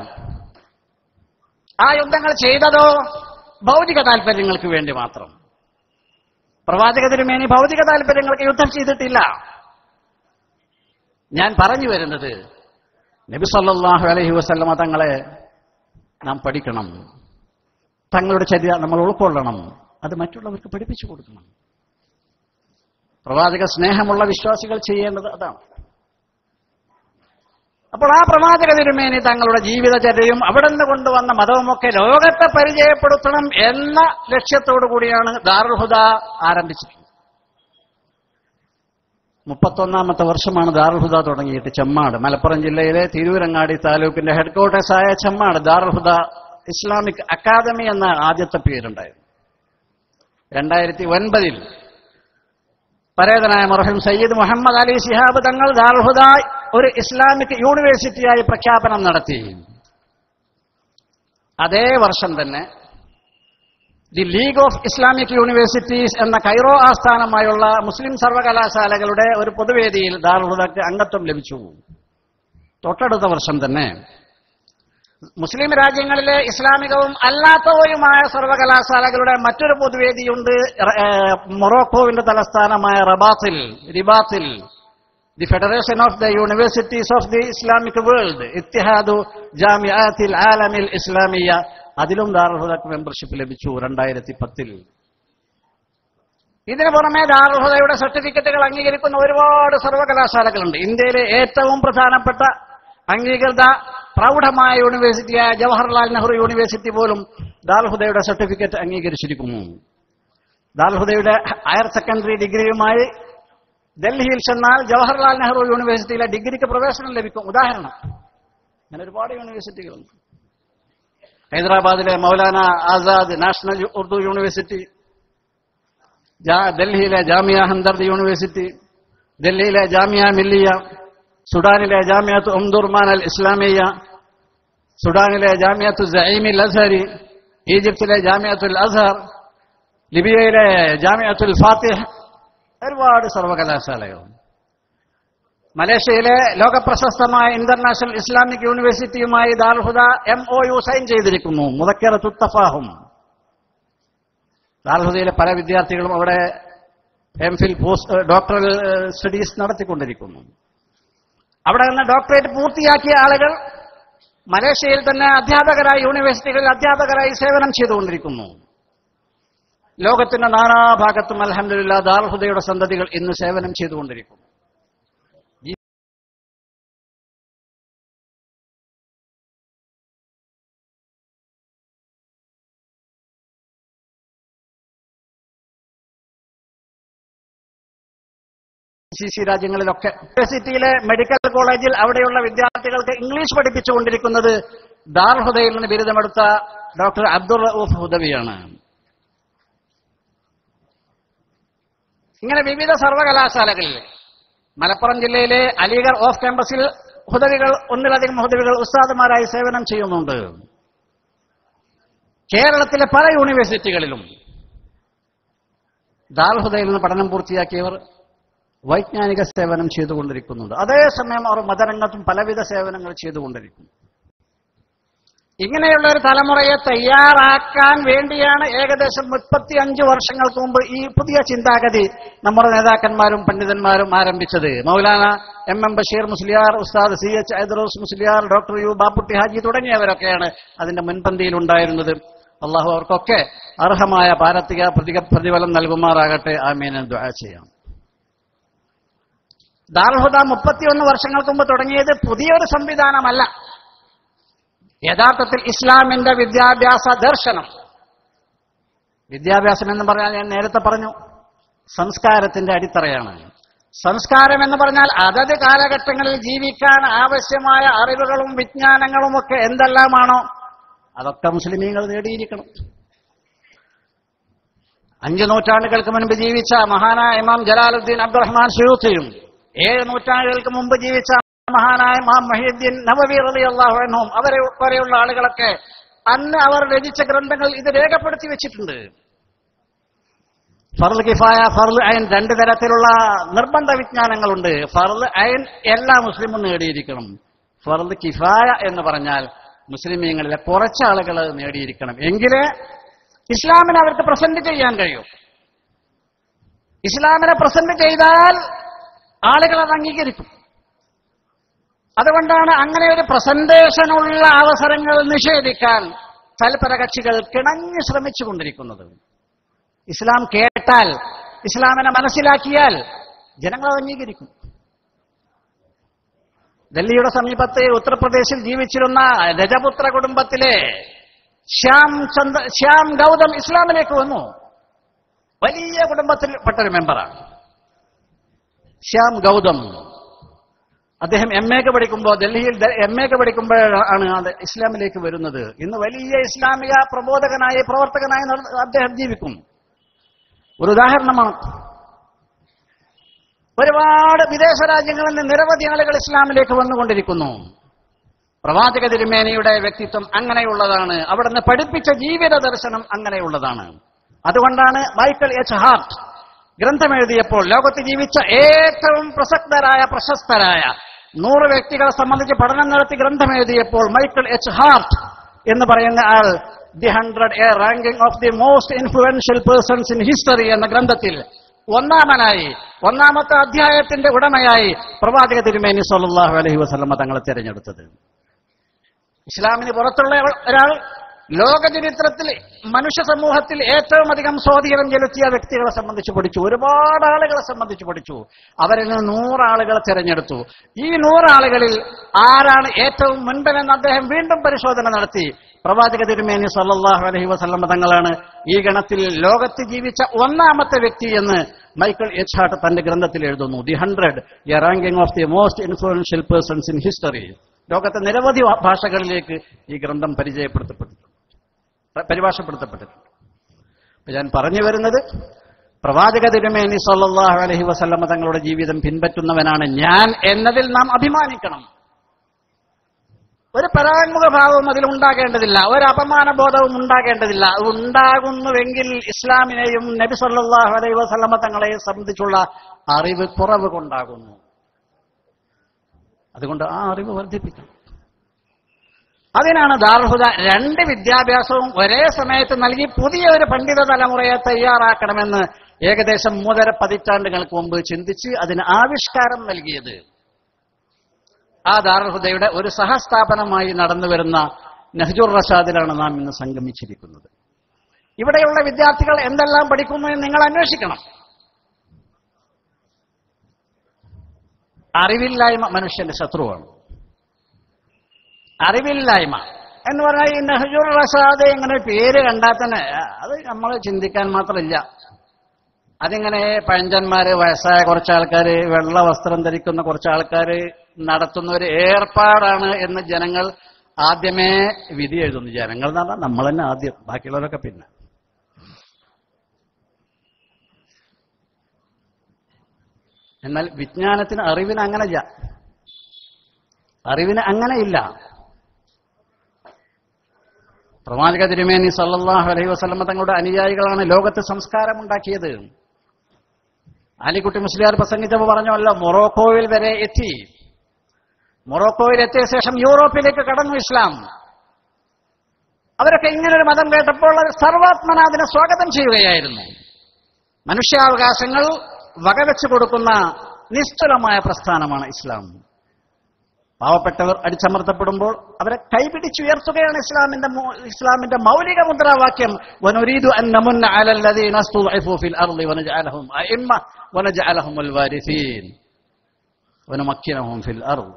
ആ യുദ്ധങ്ങൾ ചെയ്തതോ ഭൗതിക താല്പര്യങ്ങൾക്ക് വേണ്ടി മാത്രം പ്രവാചക തിരുമേനി ഭൗതിക താല്പര്യങ്ങൾക്ക് യുദ്ധം ചെയ്തിട്ടില്ല ഞാൻ പറഞ്ഞു വരുന്നത് നബി സല്ലല്ലാഹു അലൈഹി വസല്ലമ തങ്ങളെ നാം പഠിക്കണം തങ്ങളുടെ ചര്യ നമ്മൾ ഉൾക്കൊള്ളണം അത് മറ്റുള്ളവർക്ക് പഠിപ്പിച്ചു കൊടുക്കണം പ്രവാചക സ്നേഹമുള്ള വിശ്വാസികൾ ചെയ്യേണ്ടത് അതാണ് അപ്പോൾ ആ പ്രവാചക തിരുമേനി തങ്ങളുടെ ജീവിതചര്യയും അവിടെ നിന്ന് കൊണ്ടുവന്ന മതവുമൊക്കെ ലോകത്തെ പരിചയപ്പെടുത്തണം എന്ന ലക്ഷ്യത്തോടു കൂടിയാണ് ദാറുൽ ഹുദ ആരംഭിച്ചിട്ടുള്ളത് മുപ്പത്തൊന്നാമത്തെ വർഷമാണ് ദാറുൽ ഹുദ തുടങ്ങിയിട്ട് ചെമ്മാട് മലപ്പുറം ജില്ലയിലെ തിരൂരങ്ങാടി താലൂക്കിന്റെ ഹെഡ്ക്വാർട്ടേഴ്സ് ആയ ചെമ്മാട് ദാറുൽ ഹുദ ഇസ്ലാമിക് അക്കാദമി എന്ന ആദ്യത്തെ പേരുണ്ടായിരുന്നു രണ്ടായിരത്തി ഒൻപതിൽ പരേതനായ മർഹം സയ്യിദ് മുഹമ്മദ് അലി ശിഹാബ് തങ്ങൾ ദാറുൽ ഹുദ ഒരു ഇസ്ലാമിക് യൂണിവേഴ്സിറ്റിയായി പ്രഖ്യാപനം നടത്തി അതേ വർഷം തന്നെ the league of Islamic universities എന്ന കൈറോ ആസ്ഥാനമായുള്ള മുസ്ലിം സർവകലാശാലകളുടെ ഒരു പൊതുവേദിയിൽ ദാറുഹുദക്ക് അംഗത്വം ലഭിച്ചു തൊട്ടടുത്ത വർഷം തന്നെ മുസ്ലിം രാജ്യങ്ങളിലെ ഇസ്ലാമികവും അല്ലാത്തവയുമായ സർവകലാശാലകളുടെ മറ്റൊരു പൊതുവേദിയുണ്ട് ഏഹ്, മൊറോക്കോവിന്റെ തലസ്ഥാനമായ റബാത്തിൽ റിബാത്തിൽ the federation of the universities of the Islamic world ഇത്തിഹാദു ജാമിഅത്തിൽ ആലമിൽ ഇസ്ലാമിയ അതിലും ദാറുഹുദക്ക് മെമ്പർഷിപ്പ് ലഭിച്ചു രണ്ടായിരത്തി പത്തിൽ ഇതിനു പുറമെ ദാറുഹുദയുടെ സർട്ടിഫിക്കറ്റുകൾ അംഗീകരിക്കുന്ന ഒരുപാട് സർവകലാശാലകളുണ്ട് ഇന്ത്യയിലെ ഏറ്റവും പ്രധാനപ്പെട്ട അംഗീകൃത പ്രൗഢമായ യൂണിവേഴ്സിറ്റിയായ ജവഹർലാൽ നെഹ്റു യൂണിവേഴ്സിറ്റി പോലും ദാൽഹുദയുടെ സർട്ടിഫിക്കറ്റ് അംഗീകരിച്ചിരിക്കുന്നു ദാൽഹുദയുടെ ഹയർ സെക്കൻഡറി ഡിഗ്രിയുമായി ഡൽഹിയിൽ ചെന്നാൽ ജവഹർലാൽ നെഹ്റു യൂണിവേഴ്സിറ്റിയിലെ ഡിഗ്രിക്ക് പ്രവേശനം ലഭിക്കും ഉദാഹരണം അങ്ങനെ ഒരുപാട് യൂണിവേഴ്സിറ്റികളുണ്ട് ഹൈദരാബാദിലെ മൗലാന ആസാദ് നാഷണൽ ഉറുദു യൂണിവേഴ്സിറ്റി ജാ- ഡൽഹിയിലെ ജാമിയ ഹംദർദ് യൂണിവേഴ്സിറ്റി ഡൽഹിയിലെ ജാമിയ മില്ലിയ സുഡാനിലെ ജാമിയത്ത് ഉംദുർമാൻ അൽ ഇസ്ലാമിയ സുഡാനിലെ ജാമിയത്തു സഈമിൽ അസ്ഹരി ഈജിപ്തിലെ ജാമിയത്തുൽ അസ്ഹർ ലിബിയയിലെ ജാമിയത്തുൽ ഫാത്തിഹ് ഒരുപാട് സർവകലാശാലകൾ മലേഷ്യയിലെ ലോകപ്രശസ്തമായ ഇന്റർനാഷണൽ ഇസ്ലാമിക് യൂണിവേഴ്സിറ്റിയുമായി ദാൽഹുദ എം ഒ യു സൈൻ ചെയ്തിരിക്കുന്നു മുതക്കറത്തു തഫാഹും ദാൽഹുദയിലെ പല വിദ്യാർത്ഥികളും അവിടെ M phil post doctoral studies നടത്തിക്കൊണ്ടിരിക്കുന്നു അവിടെ നിന്ന് ഡോക്ടറേറ്റ് പൂർത്തിയാക്കിയ ആളുകൾ മലേഷ്യയിൽ തന്നെ അധ്യാപകരായി യൂണിവേഴ്സിറ്റികളിൽ അധ്യാപകരായി സേവനം ചെയ്തുകൊണ്ടിരിക്കുന്നു ലോകത്തിന്റെ നാനാഭാഗത്തും അലഹമില്ല ദാർഹുദയുടെ സന്തതികൾ ഇന്ന് സേവനം ചെയ്തുകൊണ്ടിരിക്കുന്നു സി സി രാജ്യങ്ങളിലൊക്കെ യൂണിവേഴ്സിറ്റിയിലെ മെഡിക്കൽ കോളേജിൽ അവിടെയുള്ള വിദ്യാർത്ഥികൾക്ക് ഇംഗ്ലീഷ് പഠിപ്പിച്ചുകൊണ്ടിരിക്കുന്നത് ദാർഹുദയിൽ നിന്ന് ബിരുദമെടുത്ത ഡോക്ടർ അബ്ദുൾ റഊഫ് ഹുദവിയാണ് ഇങ്ങനെ വിവിധ സർവകലാശാലകളിൽ മലപ്പുറം ജില്ലയിലെ അലിഗർ ഓഫ് ക്യാമ്പസിൽ ഹുദവികൾ ഒന്നിലധികം ഹുദവികൾ ഉസ്താദുമാരായി സേവനം ചെയ്യുന്നുണ്ട് കേരളത്തിലെ പല യൂണിവേഴ്സിറ്റികളിലും ദാൽഹുദയിൽ നിന്ന് പഠനം പൂർത്തിയാക്കിയവർ വൈജ്ഞാനിക സേവനം ചെയ്തുകൊണ്ടിരിക്കുന്നുണ്ട് അതേസമയം അവർ മതരംഗത്തും പലവിധ സേവനങ്ങൾ ചെയ്തുകൊണ്ടിരിക്കുന്നു ഇങ്ങനെയുള്ള ഒരു തലമുറയെ തയ്യാറാക്കാൻ വേണ്ടിയാണ് ഏകദേശം മുപ്പത്തി അഞ്ച് വർഷങ്ങൾക്ക് മുമ്പ് ഈ പുതിയ ചിന്താഗതി നമ്മുടെ നേതാക്കന്മാരും പണ്ഡിതന്മാരും ആരംഭിച്ചത് Maulana M M Basheer Musliyar Ustad C H Aidarus Musliyar doctor U Bapputty Haji തുടങ്ങിയവരൊക്കെയാണ് അതിന്റെ മുൻപന്തിയിൽ ഉണ്ടായിരുന്നത് അള്ളാഹു അവർക്കൊക്കെ അർഹമായ പാരത്തിക പ്രതിക പ്രതിഫലം നൽകുമാറാകട്ടെ ആമീനെ ദ്വാ ചെയ്യാം ദാർഹുദ മുപ്പത്തിയൊന്ന് വർഷങ്ങൾക്ക് മുമ്പ് തുടങ്ങിയത് പുതിയൊരു സംവിധാനമല്ല യഥാർത്ഥത്തിൽ ഇസ്ലാമിന്റെ വിദ്യാഭ്യാസ ദർശനം വിദ്യാഭ്യാസം എന്ന് പറഞ്ഞാൽ ഞാൻ നേരത്തെ പറഞ്ഞു സംസ്കാരത്തിന്റെ അടിത്തറയാണ് സംസ്കാരം എന്ന് പറഞ്ഞാൽ അതത് കാലഘട്ടങ്ങളിൽ ജീവിക്കാൻ ആവശ്യമായ അറിവുകളും വിജ്ഞാനങ്ങളും ഒക്കെ എന്തെല്ലാമാണോ അതൊക്കെ മുസ്ലിമീങ്ങൾ നേടിയിരിക്കണം അഞ്ചു നൂറ്റാണ്ടുകൾക്ക് മുൻപ് ജീവിച്ച മഹാനായ ഇമാം ജലാലുദ്ദീൻ അബ്ദുറഹ്മാൻ ഷയൂത്തിയും ഏഴ് നൂറ്റാണ്ടുകൾക്ക് മുമ്പ് ജീവിച്ച മഹാനായ ഇമാം മഹീദ്ദീൻ നവവി റലി അള്ളാഹുനും അവരെ വരെയുള്ള ആളുകളൊക്കെ അന്ന് അവർ രചിച്ച ഗ്രന്ഥങ്ങൾ ഇത് രേഖപ്പെടുത്തി വെച്ചിട്ടുണ്ട് ഫർദ് കിഫായ ഫർദ് അയൻ രണ്ട് തരത്തിലുള്ള നിർബന്ധ വിജ്ഞാനങ്ങളുണ്ട് ഫർദ് അയൻ എല്ലാ മുസ്ലിമും നേടിയിരിക്കണം ഫർദ് കിഫായ എന്ന് പറഞ്ഞാൽ മുസ്ലിമീങ്ങളിലെ കുറച്ച് ആളുകൾ നേടിയിരിക്കണം എങ്കിലേ ഇസ്ലാമിനെ അവർക്ക് പ്രസന്റ് ചെയ്യാൻ കഴിയും ഇസ്ലാമിനെ പ്രസന്റ് ചെയ്താൽ ആളുകൾ അത് അംഗീകരിക്കും അതുകൊണ്ടാണ് അങ്ങനെ ഒരു പ്രസന്റേഷനുള്ള അവസരങ്ങൾ നിഷേധിക്കാൻ തൽപര കക്ഷികൾ കിണഞ്ഞു ശ്രമിച്ചുകൊണ്ടിരിക്കുന്നത് ഇസ്ലാം കേട്ടാൽ ഇസ്ലാമിനെ മനസ്സിലാക്കിയാൽ ജനങ്ങൾ അത് അംഗീകരിക്കും ഡൽഹിയുടെ സമീപത്ത് ഉത്തർപ്രദേശിൽ ജീവിച്ചിരുന്ന രജപുത്ര കുടുംബത്തിലെ ശ്യാം ചന്ദ്ര ശ്യാം ഗൗതം ഇസ്ലാമിലേക്ക് വന്നു വലിയ കുടുംബത്തിൽപ്പെട്ട ഒരു മെമ്പറാണ് ശ്യാം ഗൗതം അദ്ദേഹം എം എക്ക് പഠിക്കുമ്പോൾ ഡൽഹിയിൽ എം എക്ക് പഠിക്കുമ്പോഴാണ് അത് ഇസ്ലാമിലേക്ക് വരുന്നത് ഇന്ന് വലിയ ഇസ്ലാമിക പ്രബോധകനായി പ്രവർത്തകനായി നട- അദ്ദേഹം ജീവിക്കും ഒരു ഉദാഹരണമാണ് ഒരുപാട് വിദേശ രാജ്യങ്ങളിൽ നിന്ന് നിരവധി ആളുകൾ ഇസ്ലാമിലേക്ക് വന്നുകൊണ്ടിരിക്കുന്നു പ്രവാചക തിരുമേനിയുടെ വ്യക്തിത്വം അങ്ങനെയുള്ളതാണ് അവിടുന്ന് പഠിപ്പിച്ച ജീവിത ദർശനം അങ്ങനെയുള്ളതാണ് അതുകൊണ്ടാണ് മൈക്കൽ എച്ച് ഹാർട്ട് ഗ്രന്ഥമെഴുതിയപ്പോൾ ലോകത്ത് ജീവിച്ച ഏറ്റവും പ്രസക്തരായ പ്രശസ്തരായ നൂറ് വ്യക്തികളെ സംബന്ധിച്ച് പഠനം നടത്തി ഗ്രന്ഥമെഴുതിയപ്പോൾ മൈക്കിൾ എച്ച് ഹാർട്ട് എന്ന് പറയുന്ന ആൾ the hundred a ranking of the most influential persons in history എന്ന ഗ്രന്ഥത്തിൽ ഒന്നാമനായി ഒന്നാമത്തെ അധ്യായത്തിന്റെ ഉടമയായി പ്രവാചക തിരുമേനി സല്ലല്ലാഹു അലൈഹി വസല്ലമ തങ്ങളെ തിരഞ്ഞെടുത്തത് ഇസ്ലാമിന് പുറത്തുള്ള ഒരാൾ ലോക ചരിത്രത്തിൽ മനുഷ്യ സമൂഹത്തിൽ ഏറ്റവും അധികം സ്വാധീനം ചെലുത്തിയ വ്യക്തികളെ സംബന്ധിച്ച് പഠിച്ചു ഒരുപാട് ആളുകളെ സംബന്ധിച്ച് പഠിച്ചു അവരിൽ നിന്ന് നൂറാളുകളെ തിരഞ്ഞെടുത്തു ഈ നൂറാളുകളിൽ ആരാണ് ഏറ്റവും മുൻപനെന്ന് അദ്ദേഹം വീണ്ടും പരിശോധന നടത്തി പ്രവാചക തിരുമേനി സല്ലല്ലാഹു അലൈഹി വസല്ലമ തങ്ങളാണ് ഈ ഗണത്തിൽ ലോകത്ത് ജീവിച്ച ഒന്നാമത്തെ വ്യക്തി എന്ന് മൈക്കിൾ എച്ച് ഹാർട്ട് തന്റെ ഗ്രന്ഥത്തിൽ എഴുതുന്നു the hundred a ranking of the most influential persons in history ലോകത്തെ നിരവധി ഭാ- ഭാഷകളിലേക്ക് ഈ ഗ്രന്ഥം പരിചയപ്പെടുത്തപ്പെട്ടിട്ടുണ്ട് പ- പരിഭാഷപ്പെടുത്തപ്പെട്ടിട്ടുണ്ട് അപ്പൊ ഞാൻ പറഞ്ഞു വരുന്നത് പ്രവാചക തിരുമേനി സല്ലല്ലാഹു അലൈഹി വസല്ലമ തങ്ങളുടെ ജീവിതം പിൻപറ്റുന്നവനാണ് ഞാൻ എന്നതിൽ നാം അഭിമാനിക്കണം ഒരു പരാങ്മുഖ ഭാവവും അതിൽ ഉണ്ടാകേണ്ടതില്ല ഒരു അപമാന ബോധവും ഉണ്ടാകേണ്ടതില്ല അത് ഉണ്ടാകുന്നുവെങ്കിൽ ഇസ്ലാമിനെയും നബി സല്ലല്ലാഹു അലൈഹി വസല്ലമ തങ്ങളെയും സംബന്ധിച്ചുള്ള അറിവ് കുറവ് കൊണ്ടാകുന്നു അതുകൊണ്ട് ആ അറിവ് വർദ്ധിപ്പിക്കണം അതിനാണ് ദാർഹുദ രണ്ട് വിദ്യാഭ്യാസവും ഒരേ സമയത്ത് നൽകി പുതിയ ഒരു പണ്ഡിത തലമുറയെ തയ്യാറാക്കണമെന്ന് ഏകദേശം മൂന്നര പതിറ്റാണ്ടുകൾക്ക് മുമ്പ് ചിന്തിച്ച് അതിന് ആവിഷ്കാരം നൽകിയത് ആ ദാർഹുദയുടെ ഒരു സഹസ്ഥാപനമായി നടന്നു വരുന്ന നെഹ്ജുർ റഷാദിലാണ് നാം ഇന്ന് സംഗമിച്ചിരിക്കുന്നത് ഇവിടെയുള്ള വിദ്യാർത്ഥികൾ എന്തെല്ലാം പഠിക്കുന്നു എന്ന് നിങ്ങൾ അന്വേഷിക്കണം അറിവില്ലായ്മ മനുഷ്യന്റെ ശത്രുവാണ് അറിവില്ലായ്മ എന്ന് പറഞ്ഞാൽ ഈ നെഹ്ജുർ റസാദ് ഇങ്ങനെ പേര് കണ്ടാൽ തന്നെ അത് നമ്മൾ ചിന്തിക്കാൻ മാത്രമില്ല അതിങ്ങനെ പഴഞ്ചന്മാര് വയസ്സായ കുറച്ച് ആൾക്കാർ വെള്ള വസ്ത്രം ധരിക്കുന്ന കുറച്ച് ആൾക്കാർ നടത്തുന്ന ഒരു ഏർപ്പാടാണ് എന്ന് ജനങ്ങൾ ആദ്യമേ വിധി എഴുതുന്നു ജനങ്ങൾ എന്ന് പറഞ്ഞാൽ നമ്മൾ തന്നെ ആദ്യം ബാക്കിയുള്ളവരൊക്കെ പിന്നെ എന്നാൽ വിജ്ഞാനത്തിന് അറിവിന് അങ്ങനെയില്ല അറിവിന് അങ്ങനെയില്ല പ്രവാചക തിരുമേനി സല്ലല്ലാഹു അലൈഹി വസല്ലമ തങ്ങളുടെ അനുയായികളാണ് ലോകത്ത് സംസ്കാരമുണ്ടാക്കിയത് ആലിക്കുട്ടി മുസ്ലിയാർ പ്രസംഗിച്ചപ്പോൾ പറഞ്ഞല്ലോ മൊറോക്കോയിൽ വരെ എത്തി മൊറോക്കോയിൽ എത്തിയ ശേഷം യൂറോപ്പിലേക്ക് കടന്നു ഇസ്ലാം അവരൊക്കെ ഇങ്ങനൊരു മതം കേട്ടപ്പോൾ അവർ സർവാത്മന അതിനെ സ്വാഗതം ചെയ്യുകയായിരുന്നു മനുഷ്യാവകാശങ്ങൾ വകവെച്ചു കൊടുക്കുന്ന നിശ്ചലമായ പ്രസ്ഥാനമാണ് ഇസ്ലാം പാവപ്പെട്ടവർ അടിച്ചമർത്തപ്പെടുമ്പോൾ അവരെ കൈപിടിച്ചുയർത്തുകയാണ് ഇസ്ലാമിന്റെ മൂ- ഇസ്ലാമിന്റെ മൗലിക മുദ്രാവാക്യം വനുരീദു അൻ നമുന്ന അലൽ ലദീന സ്തുദ്ഇഫു ഫിൽ അർളി വനജഅലഹും അഇമ്മ വനജഅലഹുമുൽ വാരിസീൻ വനുമക്കിനഹും ഫിൽ അർള്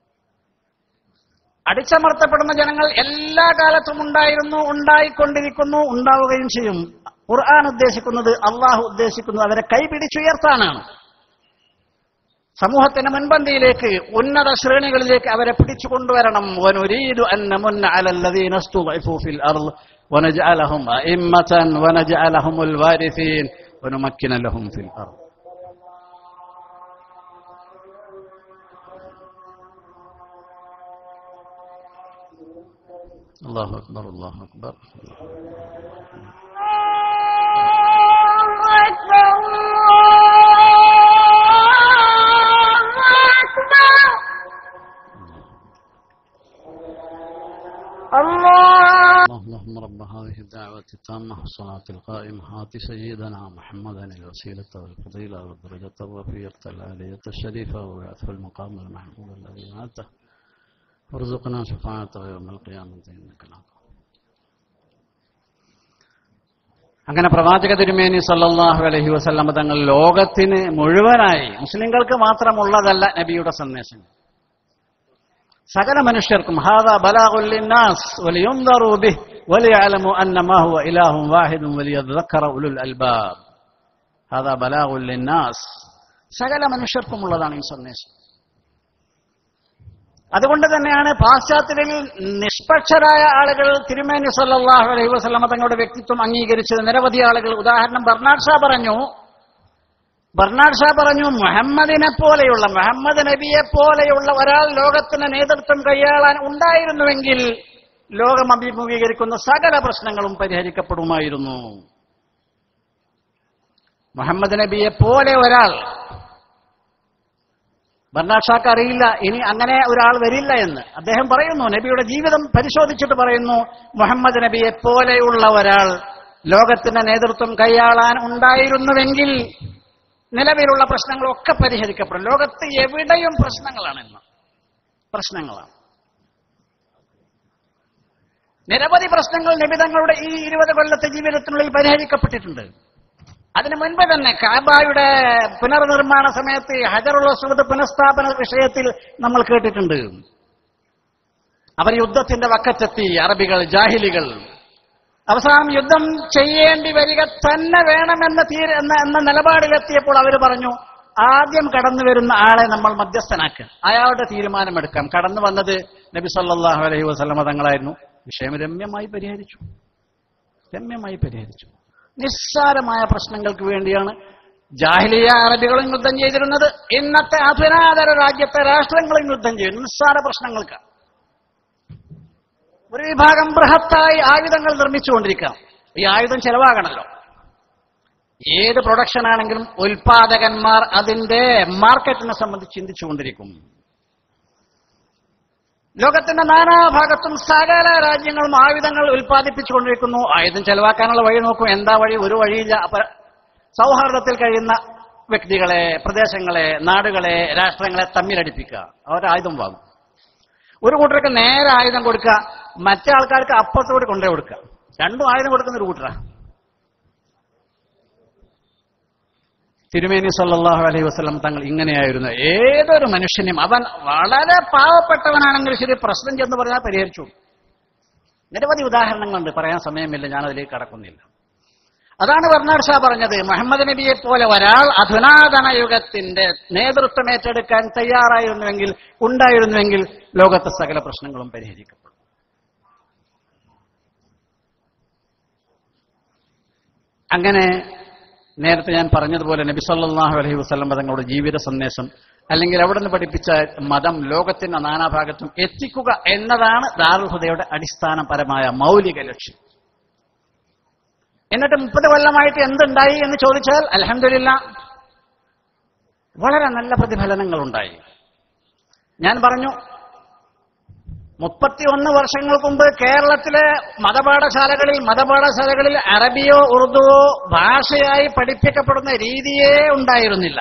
അടിച്ചമർത്തപ്പെടുന്ന ജനങ്ങൾ എല്ലാ കാലത്തും ഉണ്ടായിരുന്നു ഉണ്ടായിക്കൊണ്ടിരിക്കുന്നു ഉണ്ടാവുകയും ചെയ്യും ഖുർആൻ ഉദ്ദേശിക്കുന്നത് അള്ളാഹു ഉദ്ദേശിക്കുന്നത് അവരെ കൈപിടിച്ചുയർത്താനാണ് സമൂഹത്തിന്റെ മുൻപന്തിയിലേക്ക് ഉന്നത ശ്രേണികളിലേക്ക് അവരെ പിടിച്ചു കൊണ്ടുവരണം വനുരീദു അൻ നമുന്ന അലൽ ലദീന സ്തുദ്ഇഫു ഫിൽ അർള് വനജഅലഹും അഇമ്മതൻ വനജഅലഹുമുൽ വാരിസീൻ വനുമക്കിന ലഹും ഫിൽ അർള് الله أكبر الله أكبر أكبر الله أكبر الله اللهم رب هذه الدعوة التامة والصلاة القائمة آت سيدنا محمدا الوسيلة والفضيلة والدرجة الرفيقة العالية الشريفة وبعثه المقام المحمود الذي وعدته وارزقنا شفاعته يوم القيامة إنك لا അങ്ങനെ പ്രവാചക തിരുമേനി സല്ലല്ലാഹു അലൈഹി വസല്ലമ തങ്ങൾ ലോകത്തിന് മുഴുവനായി മുസ്ലിങ്ങൾക്ക് മാത്രമുള്ളതല്ല നബിയുടെ സന്ദേശം സകല മനുഷ്യർക്കും ഹാദാ ബലാഗുൽ ലിന്നാസ് വലിയുൻദറു ബിഹ് വലിയഅലമു അന്ന മാ ഹുവ ഇലാഹും വാഹിദും വലിയദ്ദക്കറ ഉലുൽ അൽബാബ് ഹാദാ ബലാഗുൽ ലിന്നാസ് സകല മനുഷ്യർക്കുമുള്ളതാണ് ഈ സന്ദേശം അതുകൊണ്ട് തന്നെയാണ് പാശ്ചാത്യരിൽ നിഷ്പക്ഷരായ ആളുകൾ തിരുമേനി സല്ലല്ലാഹു അലൈഹി വസല്ലമ തങ്ങളുടെ വ്യക്തിത്വം അംഗീകരിച്ചത് നിരവധി ആളുകൾ ഉദാഹരണം ബർണാഡ് ഷാ പറഞ്ഞു ബർണാഡ് ഷാ പറഞ്ഞു മുഹമ്മദിനെ പോലെയുള്ള മുഹമ്മദ് നബിയെ പോലെയുള്ള ഒരാൾ ലോകത്തിന് നേതൃത്വം കൈയാളാൻ ഉണ്ടായിരുന്നുവെങ്കിൽ ലോകം അഭിമുഖീകരിക്കുന്ന സകല പ്രശ്നങ്ങളും പരിഹരിക്കപ്പെടുമായിരുന്നു മുഹമ്മദ് നബിയെ പോലെ ഒരാൾ ബർണാഡ് ഷാക്ക് അറിയില്ല ഇനി അങ്ങനെ ഒരാൾ വരില്ല എന്ന് അദ്ദേഹം പറയുന്നു നബിയുടെ ജീവിതം പരിശോധിച്ചിട്ട് പറയുന്നു മുഹമ്മദ് നബിയെ പോലെയുള്ള ഒരാൾ ലോകത്തിന്റെ നേതൃത്വം കൈയാളാൻ ഉണ്ടായിരുന്നുവെങ്കിൽ നിലവിലുള്ള പ്രശ്നങ്ങളൊക്കെ പരിഹരിക്കപ്പെടും ലോകത്ത് എവിടെയും പ്രശ്നങ്ങളാണ് ഇന്ന് പ്രശ്നങ്ങളാണ് നിരവധി പ്രശ്നങ്ങൾ നിബിതങ്ങളുടെ ഈ ഇരുപത് കൊല്ലത്തെ ജീവിതത്തിനുള്ളിൽ പരിഹരിക്കപ്പെട്ടിട്ടുണ്ട് അതിനു മുൻപ് തന്നെ കാബായുടെ പുനർനിർമ്മാണ സമയത്ത് ഹജറുൽ അസ്വദ് പുനഃസ്ഥാപന വിഷയത്തിൽ നമ്മൾ കേട്ടിട്ടുണ്ട് അവർ യുദ്ധത്തിന്റെ വക്കത്തെത്തി അറബികൾ ജാഹിലികൾ അവസാനം യുദ്ധം ചെയ്യേണ്ടി വരിക തന്നെ വേണമെന്ന തീര എന്ന എന്ന നിലപാടിലെത്തിയപ്പോൾ അവർ പറഞ്ഞു ആദ്യം കടന്നു വരുന്ന ആളെ നമ്മൾ മധ്യസ്ഥനാക്കുക അയാളുടെ തീരുമാനമെടുക്കാം കടന്നു വന്നത് നബി സല്ലല്ലാഹു അലൈഹി വസല്ലമ തങ്ങളായിരുന്നു വിഷയം രമ്യമായി പരിഹരിച്ചു രമ്യമായി പരിഹരിച്ചു നിസ്സാരമായ പ്രശ്നങ്ങൾക്ക് വേണ്ടിയാണ് ജാഹിലിയ അറബികളും യുദ്ധം ചെയ്തിരുന്നത് ഇന്നത്തെ അധുനാതര രാജ്യത്തെ രാഷ്ട്രങ്ങളും യുദ്ധം ചെയ്യുന്നു നിസ്സാര പ്രശ്നങ്ങൾക്ക് ഒരു വിഭാഗം ബൃഹത്തായി ആയുധങ്ങൾ നിർമ്മിച്ചുകൊണ്ടിരിക്കാം ഈ ആയുധം ചെലവാകണമല്ലോ ഏത് പ്രൊഡക്ഷൻ ആണെങ്കിലും ഉൽപാദകന്മാർ അതിന്റെ മാർക്കറ്റിനെ സംബന്ധിച്ച് ചിന്തിച്ചുകൊണ്ടിരിക്കും ലോകത്തിന്റെ നാനാഭാഗത്തും സകല രാജ്യങ്ങളും ആയുധങ്ങൾ ഉൽപ്പാദിപ്പിച്ചുകൊണ്ടിരിക്കുന്നു ആയുധം ചെലവാക്കാനുള്ള വഴി നോക്കും എന്താ വഴി ഒരു വഴിയില്ല അപ്പൊ സൗഹാർദ്ദത്തിൽ കഴിയുന്ന വ്യക്തികളെ പ്രദേശങ്ങളെ നാടുകളെ രാഷ്ട്രങ്ങളെ തമ്മിലടിപ്പിക്കുക അവർ ആയുധം വാങ്ങും ഒരു കൂട്ടർക്ക് നേരെ ആയുധം കൊടുക്കുക മറ്റേ ആൾക്കാർക്ക് അപ്പുറത്തോട് കൊണ്ടേ കൊടുക്കുക രണ്ടും ആയുധം കൊടുക്കുന്ന ഒരു കൂട്ടരാ തിരുമേനി സല്ലല്ലാഹു അലൈഹി വസല്ലം തങ്ങൾ ഇങ്ങനെയായിരുന്നു ഏതൊരു മനുഷ്യനും അവൻ വളരെ പാവപ്പെട്ടവനാണെങ്കിൽ ശരി പ്രശ്നം ചെന്ന് പറഞ്ഞാൽ പരിഹരിച്ചു നിരവധി ഉദാഹരണങ്ങളുണ്ട് പറയാൻ സമയമില്ല ഞാൻ അതിലേക്ക് കടക്കുന്നില്ല അതാണ് ബർണാഡ് ഷാ പറഞ്ഞത് മുഹമ്മദ് നബിയെ പോലെ ഒരാൾ അധുനാതന യുഗത്തിന്റെ നേതൃത്വം ഏറ്റെടുക്കാൻ തയ്യാറായിരുന്നുവെങ്കിൽ ഉണ്ടായിരുന്നുവെങ്കിൽ ലോകത്തെ സകല പ്രശ്നങ്ങളും പരിഹരിക്കപ്പെടും അങ്ങനെ നേരത്തെ ഞാൻ പറഞ്ഞതുപോലെ നബി സല്ലല്ലാഹു അലൈഹി വസല്ലം തങ്ങളുടെ ജീവിത സന്ദേശം അല്ലെങ്കിൽ അവിടെ നിന്ന് പഠിപ്പിച്ച മതം ലോകത്തിന്റെ നാനാഭാഗത്തും എത്തിക്കുക എന്നതാണ് ദാറുഹുദയുടെ അടിസ്ഥാനപരമായ മൗലിക ലക്ഷ്യം എന്നിട്ട് മുപ്പത് കൊല്ലമായിട്ട് എന്തുണ്ടായി എന്ന് ചോദിച്ചാൽ അലഹമില്ല വളരെ നല്ല പ്രതിഫലനങ്ങൾ ഉണ്ടായി ഞാൻ പറഞ്ഞു മുപ്പത്തിയൊന്ന് വർഷങ്ങൾക്ക് മുമ്പ് കേരളത്തിലെ മതപാഠശാലകളിൽ മതപാഠശാലകളിൽ അറബിയോ ഉറുദുവോ ഭാഷയായി പഠിപ്പിക്കപ്പെടുന്ന രീതിയേ ഉണ്ടായിരുന്നില്ല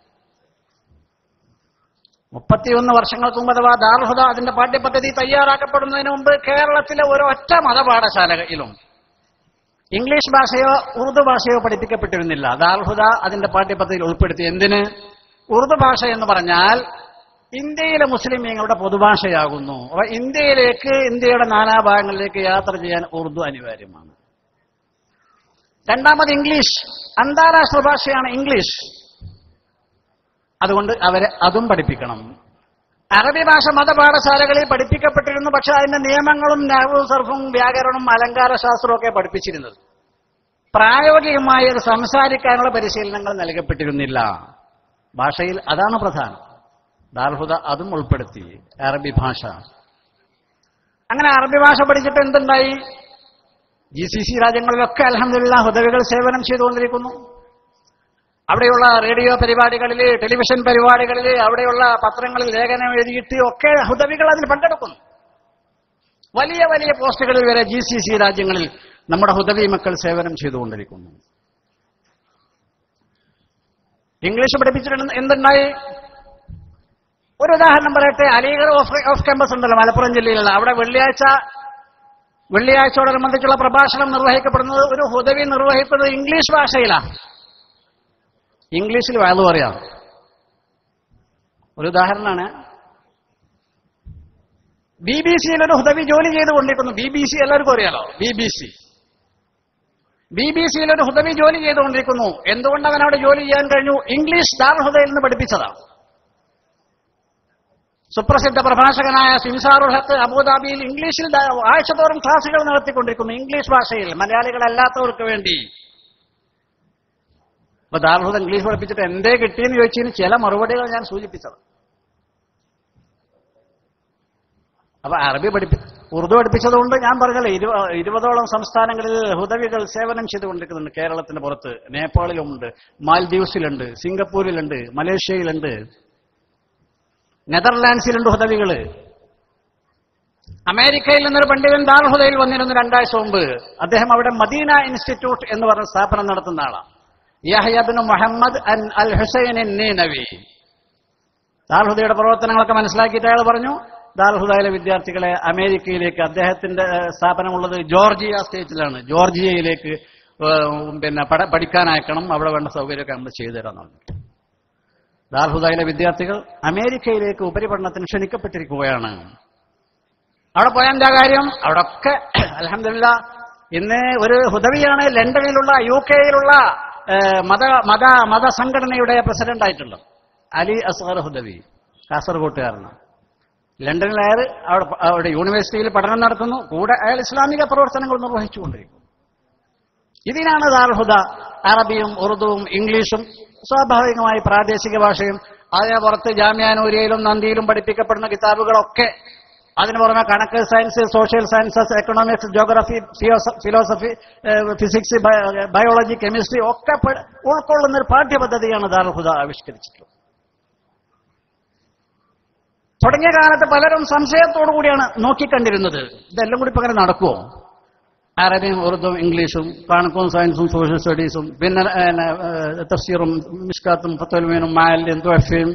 മുപ്പത്തിയൊന്ന് വർഷങ്ങൾക്ക് മുമ്പ് അഥവാ ദാർഹുദ അതിന്റെ പാഠ്യപദ്ധതി തയ്യാറാക്കപ്പെടുന്നതിന് മുമ്പ് കേരളത്തിലെ ഒരൊറ്റ മതപാഠശാലയിലും ഇംഗ്ലീഷ് ഭാഷയോ ഉറുദു ഭാഷയോ പഠിപ്പിക്കപ്പെട്ടിരുന്നില്ല ദാർഹുദ അതിന്റെ പാഠ്യപദ്ധതിയിൽ ഉൾപ്പെടുത്തി എന്തിന് ഉറുദു ഭാഷ എന്ന് പറഞ്ഞാൽ ഇന്ത്യയിലെ മുസ്ലിമീങ്ങളുടെ പൊതുഭാഷയാകുന്നു അപ്പൊ ഇന്ത്യയിലേക്ക് ഇന്ത്യയുടെ നാനാഭാഗങ്ങളിലേക്ക് യാത്ര ചെയ്യാൻ ഉറുദു അനിവാര്യമാണ് രണ്ടാമത് ഇംഗ്ലീഷ് അന്താരാഷ്ട്ര ഭാഷയാണ് ഇംഗ്ലീഷ് അതുകൊണ്ട് അവരെ അതും പഠിപ്പിക്കണം അറബി ഭാഷ മതപാഠശാലകളിൽ പഠിപ്പിക്കപ്പെട്ടിരുന്നു പക്ഷെ അതിന്റെ നിയമങ്ങളും നഹവും സർഫും വ്യാകരണവും അലങ്കാര ശാസ്ത്രവും ഒക്കെ പഠിപ്പിച്ചിരുന്നത് പ്രായോഗികമായി അത് സംസാരിക്കാനുള്ള പരിശീലനങ്ങൾ നൽകപ്പെട്ടിരുന്നില്ല ഭാഷയിൽ അതാണ് പ്രധാനം ദാർഹുദ അതും ഉൾപ്പെടുത്തി അറബി ഭാഷ അങ്ങനെ അറബി ഭാഷ പഠിച്ചിട്ട് എന്തുണ്ടായി ജി സി സി രാജ്യങ്ങളിലൊക്കെ അലഹമില്ല ഹുദവികൾ സേവനം ചെയ്തുകൊണ്ടിരിക്കുന്നു അവിടെയുള്ള റേഡിയോ പരിപാടികളിൽ ടെലിവിഷൻ പരിപാടികളിൽ അവിടെയുള്ള പത്രങ്ങളിൽ ലേഖനം എഴുതിയിട്ട് ഒക്കെ ഹുദവികൾ അതിൽ പങ്കെടുക്കുന്നു വലിയ വലിയ പോസ്റ്റുകളിൽ വരെ ജി സി സി രാജ്യങ്ങളിൽ നമ്മുടെ ഹുദവി മക്കൾ സേവനം ചെയ്തുകൊണ്ടിരിക്കുന്നു ഇംഗ്ലീഷ് പഠിപ്പിച്ചിട്ട് എന്തുണ്ടായി ഒരു ഉദാഹരണം പറയട്ടെ അലിഗഡ് ഓഫ് ഓഫ് ക്യാമ്പസ് ഉണ്ടല്ലോ മലപ്പുറം ജില്ലയിലുള്ള അവിടെ വെള്ളിയാഴ്ച വെള്ളിയാഴ്ചയോടനുബന്ധിച്ചുള്ള പ്രഭാഷണം നിർവഹിക്കപ്പെടുന്നത് ഒരു ഹുദവി നിർവഹിക്കുന്നത് ഇംഗ്ലീഷ് ഭാഷയിലാണ് ഇംഗ്ലീഷിൽ വാത് പറയാം ഒരു ഉദാഹരണമാണ് ബി ബി സിയിൽ ഒരു ഹുദവി ജോലി ചെയ്തുകൊണ്ടിരിക്കുന്നു ബി ബി സി എല്ലാവർക്കും അറിയാലോ B B C B B സിയിൽ ഒരു ഹുദവി ജോലി ചെയ്തുകൊണ്ടിരിക്കുന്നു എന്തുകൊണ്ട് അവൻ അവിടെ ജോലി ചെയ്യാൻ കഴിഞ്ഞു ഇംഗ്ലീഷ് ദാർ ഹുദയിൽ നിന്ന് പഠിപ്പിച്ചതാണ് സുപ്രസിദ്ധ പ്രഭാഷകനായ സിംസാറുൽ ഹക്ക് അബുദാബിയിൽ ഇംഗ്ലീഷിൽ ദ- ആഴ്ചതോറും ക്ലാസുകൾ നടത്തിക്കൊണ്ടിരിക്കുന്നു ഇംഗ്ലീഷ് ഭാഷയിൽ മലയാളികളല്ലാത്തവർക്ക് വേണ്ടി അപ്പൊ ദാർഹുദ ഇംഗ്ലീഷ് പഠിപ്പിച്ചിട്ട് എന്തേ കിട്ടിയെന്ന് ചോദിച്ചതിന് ചില മറുപടികൾ ഞാൻ സൂചിപ്പിച്ചത് അപ്പൊ അറബി പഠിപ്പി ഉറുദു പഠിപ്പിച്ചതുകൊണ്ട് ഞാൻ പറഞ്ഞല്ലോ ഇരുപ ഇരുപതോളം സംസ്ഥാനങ്ങളിൽ ഹുദവികൾ സേവനം ചെയ്തുകൊണ്ടിരിക്കുന്നുണ്ട് കേരളത്തിന് പുറത്ത് നേപ്പാളിലുമുണ്ട് മാൽദീവ്സിലുണ്ട് സിംഗപ്പൂരിലുണ്ട് മലേഷ്യയിലുണ്ട് നെതർലാൻഡ്സിലുണ്ട് ഹുദവികള് അമേരിക്കയിൽ നിന്നൊരു പണ്ഡിതൻ ദാർഹുദയിൽ വന്നിരുന്നു രണ്ടാഴ്ച മുമ്പ് അദ്ദേഹം അവിടെ മദീന ഇൻസ്റ്റിറ്റ്യൂട്ട് എന്ന് പറഞ്ഞ സ്ഥാപനം നടത്തുന്ന ആളാണ് യഹ്യബിന് മുഹമ്മദ് അൻ അൽ ഹുസൈൻ നീനവി ദാർഹുദയുടെ പ്രവർത്തനങ്ങളൊക്കെ മനസ്സിലാക്കിയിട്ട് അയാൾ പറഞ്ഞു ദാർഹുദയിലെ വിദ്യാർത്ഥികളെ അമേരിക്കയിലേക്ക് അദ്ദേഹത്തിന്റെ ഏഹ്, സ്ഥാപനമുള്ളത് ജോർജിയ സ്റ്റേറ്റിലാണ് ജോർജിയയിലേക്ക് ഏഹ്, പിന്നെ പഠ- പഠിക്കാൻ അയക്കണം അവിടെ വേണ്ട സൗകര്യമൊക്കെ നമ്മൾ ചെയ്തു തരാമെന്ന് പറഞ്ഞു ദാർഹുദയിലെ വിദ്യാർത്ഥികൾ അമേരിക്കയിലേക്ക് ഉപരിപഠനത്തിന് ക്ഷണിക്കപ്പെട്ടിരിക്കുകയാണ് അവിടെ പോയ എന്താ കാര്യം അവിടെ ഒക്കെ അലഹമില്ല ഇന്ന് ഒരു ഹുദവിയാണ് ലണ്ടനിലുള്ള യു കെയിലുള്ള ഏഹ്, മത മത മതസംഘടനയുടെ പ്രസിഡന്റ് ആയിട്ടുള്ളത് അലി അസ്ഗർ ഹുദവി കാസർഗോട്ടുകാരനാണ് ലണ്ടനിൽ അയാൾ അവിടെ അവിടെ യൂണിവേഴ്സിറ്റിയിൽ പഠനം നടത്തുന്നു കൂടെ അയാൾ ഇസ്ലാമിക പ്രവർത്തനങ്ങൾ നിർവഹിച്ചുകൊണ്ടിരിക്കുന്നു ഇതിനാണ് ദാർഹുദ അറബിയും ഉറുദുവും ഇംഗ്ലീഷും സ്വാഭാവികമായി പ്രാദേശിക ഭാഷയും അതിനെ പുറത്ത് ജാമ്യാനൂരിയയിലും നന്ദിയിലും പഠിപ്പിക്കപ്പെടുന്ന കിതാബുകളൊക്കെ അതിന് പുറമെ കണക്ക് science social sciences economics geography philosophy physics biology chemistry ഒക്കെ പ- ഉൾക്കൊള്ളുന്ന ഒരു പാഠ്യപദ്ധതിയാണ് ദാർഹുദ ആവിഷ്കരിച്ചിട്ടുള്ളത് തുടങ്ങിയ കാലത്ത് പലരും സംശയത്തോടു കൂടിയാണ് നോക്കിക്കണ്ടിരുന്നത് ഇതെല്ലാം കൂടി ഇപ്പൊ അങ്ങനെ നടക്കുമോ അറബിയും ഉറുദുവും ഇംഗ്ലീഷും കണക്കും സയൻസും സോഷ്യൽ സ്റ്റഡീസും പിന്നെ പിന്നെ, ഏഹ്, തഫ്സീറും മിഷ്കാത്തും ഫത്തോൽമീനും മാലിയും തുവഫയും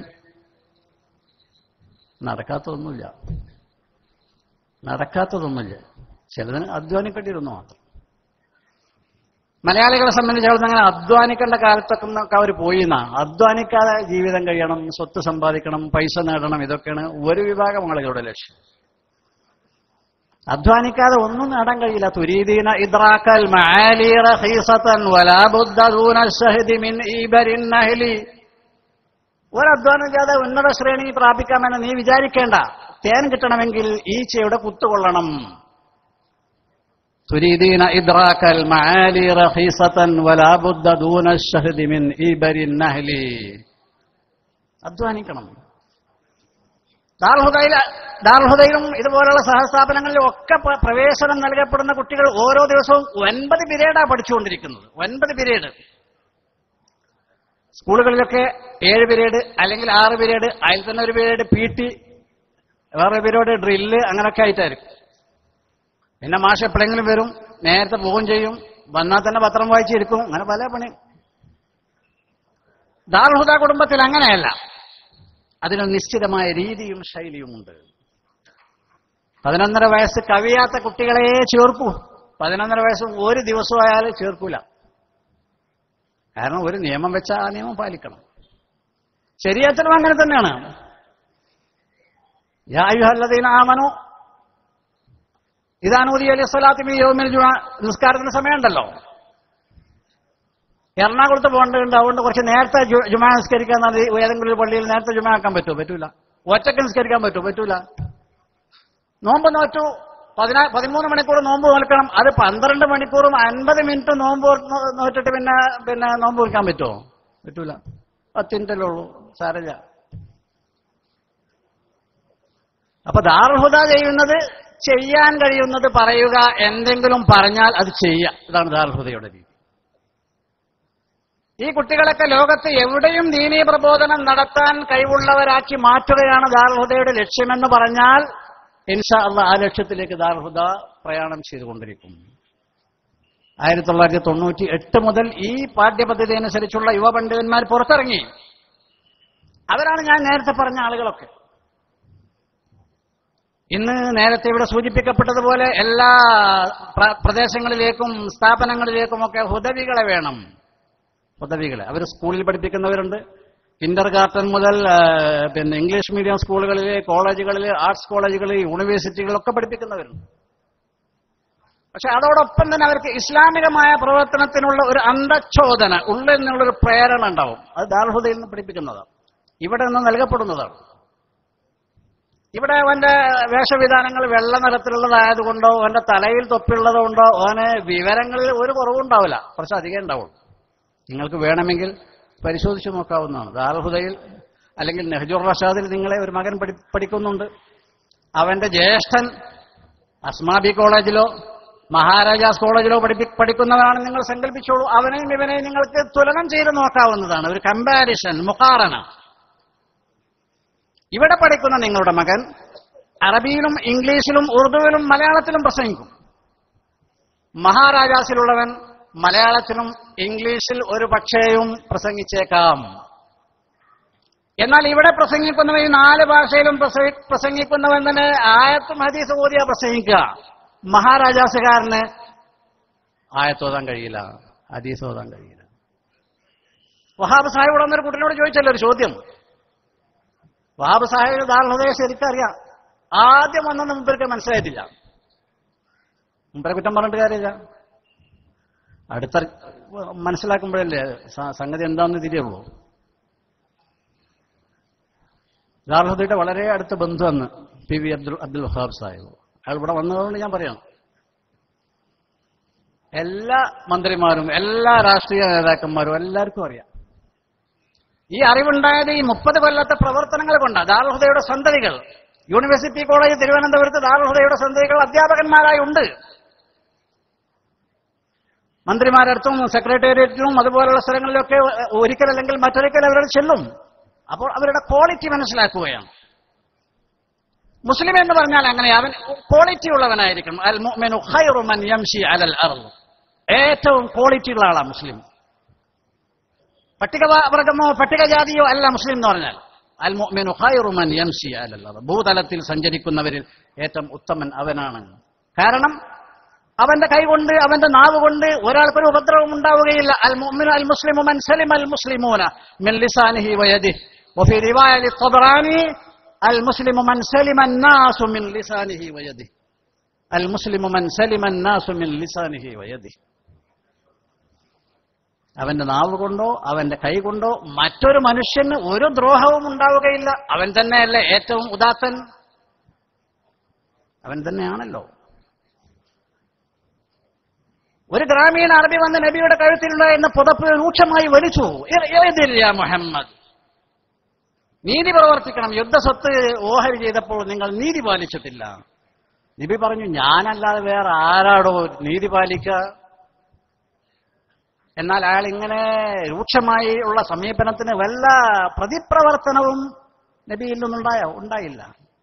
നടക്കാത്തതൊന്നുമില്ല നടക്കാത്തതൊന്നുമില്ല ചിലതിന് അധ്വാനിക്കേണ്ടിയിരുന്നു മാത്രം മലയാളികളെ സംബന്ധിച്ചിടത്തോളം അങ്ങനെ അധ്വാനിക്കേണ്ട കാലത്തൊക്കെ ഒക്കെ അവർ പോയി എന്നാ അധ്വാനിക്കാതെ ജീവിതം കഴിയണം സ്വത്ത് സമ്പാദിക്കണം പൈസ നേടണം ഇതൊക്കെയാണ് ഒരു വിഭാഗം ആളുകളുടെ ലക്ഷ്യം അധ്വാനിക്കാതെ ഒന്നും നേടാൻ കഴിയില്ല തുരീദീന ഇദ്രാക്കൽ മആലി റഖീസതൻ വലാ ബുദ്ദ ദൂന ശഹദി മിൻ ഈബരിൻ നഹ്ലി ഒരധ്വാനം ചെയ്യാതെ ഉന്നത ശ്രേണി പ്രാപിക്കാമെന്ന് നീ വിചാരിക്കേണ്ട തേൻ കിട്ടണമെങ്കിൽ ഈച്ചയുടെ കുത്തുകൊള്ളണം തുരീദീന ഇദ്രാക്കൽ മആലി റഖീസതൻ വലാ ബുദ്ദ ദൂന ശഹദി മിൻ ഈബരിൻ നഹ്ലി അധ്വാനിക്കണം ദാർഹുദയിൽ ദാർഹുദയിലും ഇതുപോലുള്ള സഹസ്ഥാപനങ്ങളിലും ഒക്കെ പ- പ്രവേശനം നൽകപ്പെടുന്ന കുട്ടികൾ ഓരോ ദിവസവും ഒൻപത് പിരീഡാ പഠിച്ചുകൊണ്ടിരിക്കുന്നത് ഒൻപത് പിരീഡ് സ്കൂളുകളിലൊക്കെ ഏഴ് പിരീഡ് അല്ലെങ്കിൽ ആറ് പിരീഡ് അതിൽ തന്നെ ഒരു പിരീഡ് പി ടി വേറെ പിരീഡ് ഡ്രില്ല് അങ്ങനെയൊക്കെ ആയിട്ടായിരിക്കും പിന്നെ മാഷ് എപ്പോഴെങ്കിലും വരും നേരത്തെ പോവുകയും ചെയ്യും വന്നാൽ തന്നെ പത്രം വായിച്ചിരിക്കും അങ്ങനെ പല പണി ദാർഹുദ കുടുംബത്തിൽ അങ്ങനെയല്ല അതിന് നിശ്ചിതമായ രീതിയും ശൈലിയുമുണ്ട് പതിനൊന്നര വയസ്സ് കവിയാത്ത കുട്ടികളെ ചേർക്കൂ പതിനൊന്നര വയസ്സ് ഒരു ദിവസം ആയാലും ചേർക്കൂല കാരണം ഒരു നിയമം വെച്ച ആ നിയമം പാലിക്കണം ശരിയത്തിനും അങ്ങനെ തന്നെയാണ് യാ അയ്യുഹല്ലദീന ആമനു ഇതാനൂതി അലി സ്വലാത്തി യോമിൽ ജുമാ നിസ്കാരത്തിന് സമയമുണ്ടല്ലോ എറണാകുളത്ത് പോകേണ്ടതുണ്ട് അതുകൊണ്ട് കുറച്ച് നേരത്തെ ജു- ജുമാ നിസ്കരിക്കാൻ മതി ഏതെങ്കിലും ഒരു പള്ളിയിൽ നേരത്തെ ജുമാ ആക്കാൻ പറ്റുമോ പറ്റൂല ഒറ്റക്ക് നിസ്കരിക്കാൻ പറ്റുമോ പറ്റൂല നോമ്പ് നോറ്റു പതിനാ പതിമൂന്ന് മണിക്കൂർ നോമ്പ് നോൽക്കണം അത് പന്ത്രണ്ട് മണിക്കൂറും അൻപത് മിനിറ്റ് നോമ്പ് നോ- നോറ്റിട്ട് പിന്നെ പിന്നെ നോമ്പ് നോൽക്കാൻ പറ്റുമോ പറ്റൂല പത്തിൻ്റെ ഉള്ളൂ സാരല്ല അപ്പൊ ദാർഹുദ ചെയ്യുന്നത് ചെയ്യാൻ കഴിയുന്നത് പറയുക എന്തെങ്കിലും പറഞ്ഞാൽ അത് ചെയ്യുക ഇതാണ് ദാർഹുദയുടെ രീതി ഈ കുട്ടികളൊക്കെ ലോകത്ത് എവിടെയും ദീനീ പ്രബോധനം നടത്താൻ കഴിവുള്ളവരാക്കി മാറ്റുകയാണ് ദാർഹുദയുടെ ലക്ഷ്യമെന്ന് പറഞ്ഞാൽ ഇൻഷാ അള്ള ആ ലക്ഷ്യത്തിലേക്ക് ദാർഹുദ പ്രയാണം ചെയ്തുകൊണ്ടിരിക്കും ആയിരത്തി തൊള്ളായിരത്തി തൊണ്ണൂറ്റി എട്ട് മുതൽ ഈ പാഠ്യപദ്ധതി അനുസരിച്ചുള്ള യുവ പണ്ഡിതന്മാർ പുറത്തിറങ്ങി അവരാണ് ഞാൻ നേരത്തെ പറഞ്ഞ ആളുകളൊക്കെ ഇന്ന് നേരത്തെ ഇവിടെ സൂചിപ്പിക്കപ്പെട്ടതുപോലെ എല്ലാ പ്ര- പ്രദേശങ്ങളിലേക്കും സ്ഥാപനങ്ങളിലേക്കുമൊക്കെ ഹുദവികളെ വേണം ഹുദവികളെ അവർ സ്കൂളിൽ പഠിപ്പിക്കുന്നവരുണ്ട് കിൻഡർ ഗാർട്ടൻ മുതൽ ആ, പിന്നെ ഇംഗ്ലീഷ് മീഡിയം സ്കൂളുകളിൽ കോളേജുകളിൽ ആർട്സ് കോളേജുകളിൽ യൂണിവേഴ്സിറ്റികളൊക്കെ പഠിപ്പിക്കുന്നവരുണ്ട് പക്ഷെ അതോടൊപ്പം തന്നെ അവർക്ക് ഇസ്ലാമികമായ പ്രവർത്തനത്തിനുള്ള ഒരു അന്തച്ഛോദന ഉള്ളിൽ നിന്നുള്ളൊരു പ്രേരണ ഉണ്ടാവും അത് ദാർഹുദയിൽ നിന്ന് പഠിപ്പിക്കുന്നതാണ് ഇവിടെ നിന്ന് നൽകപ്പെടുന്നതാണ് ഇവിടെ അവന്റെ വേഷവിധാനങ്ങൾ വെള്ള നിറത്തിലുള്ളതായതുകൊണ്ടോ അവന്റെ തലയിൽ തൊപ്പിയുള്ളത് കൊണ്ടോ അവന് വിവരങ്ങളിൽ ഒരു കുറവുണ്ടാവില്ല കുറച്ച് അധികം ഉണ്ടാവുള്ളൂ നിങ്ങൾക്ക് വേണമെങ്കിൽ പരിശോധിച്ച് നോക്കാവുന്നതാണ് ദാർഹുദയിൽ അല്ലെങ്കിൽ നെഹ്ജുർ റഷാദിൽ നിങ്ങളെ ഒരു മകൻ പഠി പഠിക്കുന്നുണ്ട് അവന്റെ ജ്യേഷ്ഠൻ അസ്മാബി കോളേജിലോ മഹാരാജാസ് കോളേജിലോ പഠിപ്പി പഠിക്കുന്നവരാണ് നിങ്ങൾ സങ്കല്പിച്ചോളൂ അവനെയും ഇവനെയും നിങ്ങൾക്ക് തുലനം ചെയ്ത് നോക്കാവുന്നതാണ് ഒരു കമ്പാരിസൺ മുഖാറന ഇവിടെ പഠിക്കുന്ന നിങ്ങളുടെ മകൻ അറബിയിലും ഇംഗ്ലീഷിലും ഉറുദുവിലും മലയാളത്തിലും പ്രസംഗിക്കും മഹാരാജാസിലുള്ളവൻ മലയാളത്തിലും ഇംഗ്ലീഷിൽ ഒരു പക്ഷേയും പ്രസംഗിച്ചേക്കാം എന്നാൽ ഇവിടെ പ്രസംഗിക്കുന്നവൻ ഈ നാല് ഭാഷയിലും പ്രസംഗി- പ്രസംഗിക്കുന്നവൻ തന്നെ ആയത്തും ഹദീസ് ഓതിയാ പ്രസംഗിക്കുക മഹാരാജാസുകാരന് ആയത്തോതാൻ കഴിയില്ല ഹദീസ് ഓതാൻ കഴിയില്ല വഹാബ് സാഹിബ് വന്നൊരു കുട്ടിനോട് ചോദിച്ചല്ലോ ഒരു ചോദ്യം വഹാബ് സാഹിബിന് ദാർഹൃദയ ശരിക്കറിയാം ആദ്യം വന്നത് മുമ്പർക്ക് മനസ്സിലായിട്ടില്ല മുമ്പരെ കുറ്റം പറഞ്ഞിട്ട് കാര്യമില്ല അടുത്ത മനസ്സിലാക്കുമ്പോഴല്ലേ സ- സംഗതി എന്താണെന്ന് തിരിയുള്ളൂ ദാർഹൃദയുടെ വളരെ അടുത്ത ബന്ധു അന്ന് പി വി അബ്ദുൽ അബ്ദുൽ വഹാബ് സാഹിബ് അയാൾ ഇവിടെ വന്നതുകൊണ്ട് ഞാൻ പറയാം എല്ലാ മന്ത്രിമാരും എല്ലാ രാഷ്ട്രീയ നേതാക്കന്മാരും എല്ലാവർക്കും അറിയാം ഈ അറിവുണ്ടായത് ഈ മുപ്പത് കൊല്ലത്തെ പ്രവർത്തനങ്ങൾ കൊണ്ടാണ് ദാർഹുദയുടെ സന്തതികൾ യൂണിവേഴ്സിറ്റി കോളേജ് തിരുവനന്തപുരത്ത് ദാർഹുദയുടെ സന്തതികൾ അധ്യാപകന്മാരായി ഉണ്ട് മന്ത്രിമാരടുത്തും സെക്രട്ടേറിയറ്റിലും അതുപോലുള്ള സ്ഥലങ്ങളിലൊക്കെ ഒരിക്കലല്ലെങ്കിൽ മറ്റൊരിക്കൽ അവരോട് ചെല്ലും അപ്പോൾ അവരുടെ ക്വാളിറ്റി മനസ്സിലാക്കുകയാണ് മുസ്ലിം എന്ന് പറഞ്ഞാൽ അങ്ങനെ അവൻ ക്വാളിറ്റി ഉള്ളവനായിരിക്കും അൽ മുഅ്മിനു ഖൈറു മൻ യംശി അലൽ അർള് ഏറ്റവും ക്വാളിറ്റി ഉള്ള ആളാണ് മുസ്ലിം പട്ടികവർഗമോ പട്ടികജാതിയോ അല്ല മുസ്ലിം എന്ന് പറഞ്ഞാൽ അൽ മുഅ്മിനു ഖൈറു മൻ യംശി അലൽ അർള് ഭൂതലത്തിൽ സഞ്ചരിക്കുന്നവരിൽ ഏറ്റവും ഉത്തമൻ അവനാണ് കാരണം അവന്റെ കൈകൊണ്ട് അവന്റെ നാവ് കൊണ്ട് ഒരാൾക്കൊരു ഉപദ്രവം ഉണ്ടാവുകയില്ല അൽ മുഅ്മിനു അൽ മുസ്ലിമു മൻ സലിമ അൽ മുസ്ലിമൂന മിൻ ലിസാനിഹി വയദിഹി وفي رواية الطبراني المسلم من سلم الناس من لسانه ويده المسلم من سلم الناس من لسانه ويده അവന്റെ നാവ് കൊണ്ടോ അവന്റെ കൈ കൊണ്ടോ മറ്റൊരു മനുഷ്യന് ഒരു ദ്രോഹവും ഉണ്ടാവുകയില്ല അവൻ തന്നെയല്ലേ ഏറ്റവും ഉദാത്തൻ അവൻ തന്നെയാണല്ലോ ഒരു ഗ്രാമീണ അറബി വന്ന് നബിയുടെ കഴുത്തിലുള്ള എന്ന പുതപ്പ് രൂക്ഷമായി വലിച്ചു ഏതില്ല മുഹമ്മദ് നീതി പ്രവർത്തിക്കണം യുദ്ധസ്വത്ത് ഓഹരി ചെയ്തപ്പോൾ നിങ്ങൾ നീതി പാലിച്ചിട്ടില്ല നബി പറഞ്ഞു ഞാനല്ലാതെ വേറെ ആരാടോ നീതി പാലിക്കുക എന്നാൽ അയാൾ ഇങ്ങനെ രൂക്ഷമായി ഉള്ള സമീപനത്തിന് വല്ല പ്രതിപ്രവർത്തനവും നബിയിൽ നിന്നുണ്ടായോ ഉണ്ടായില്ല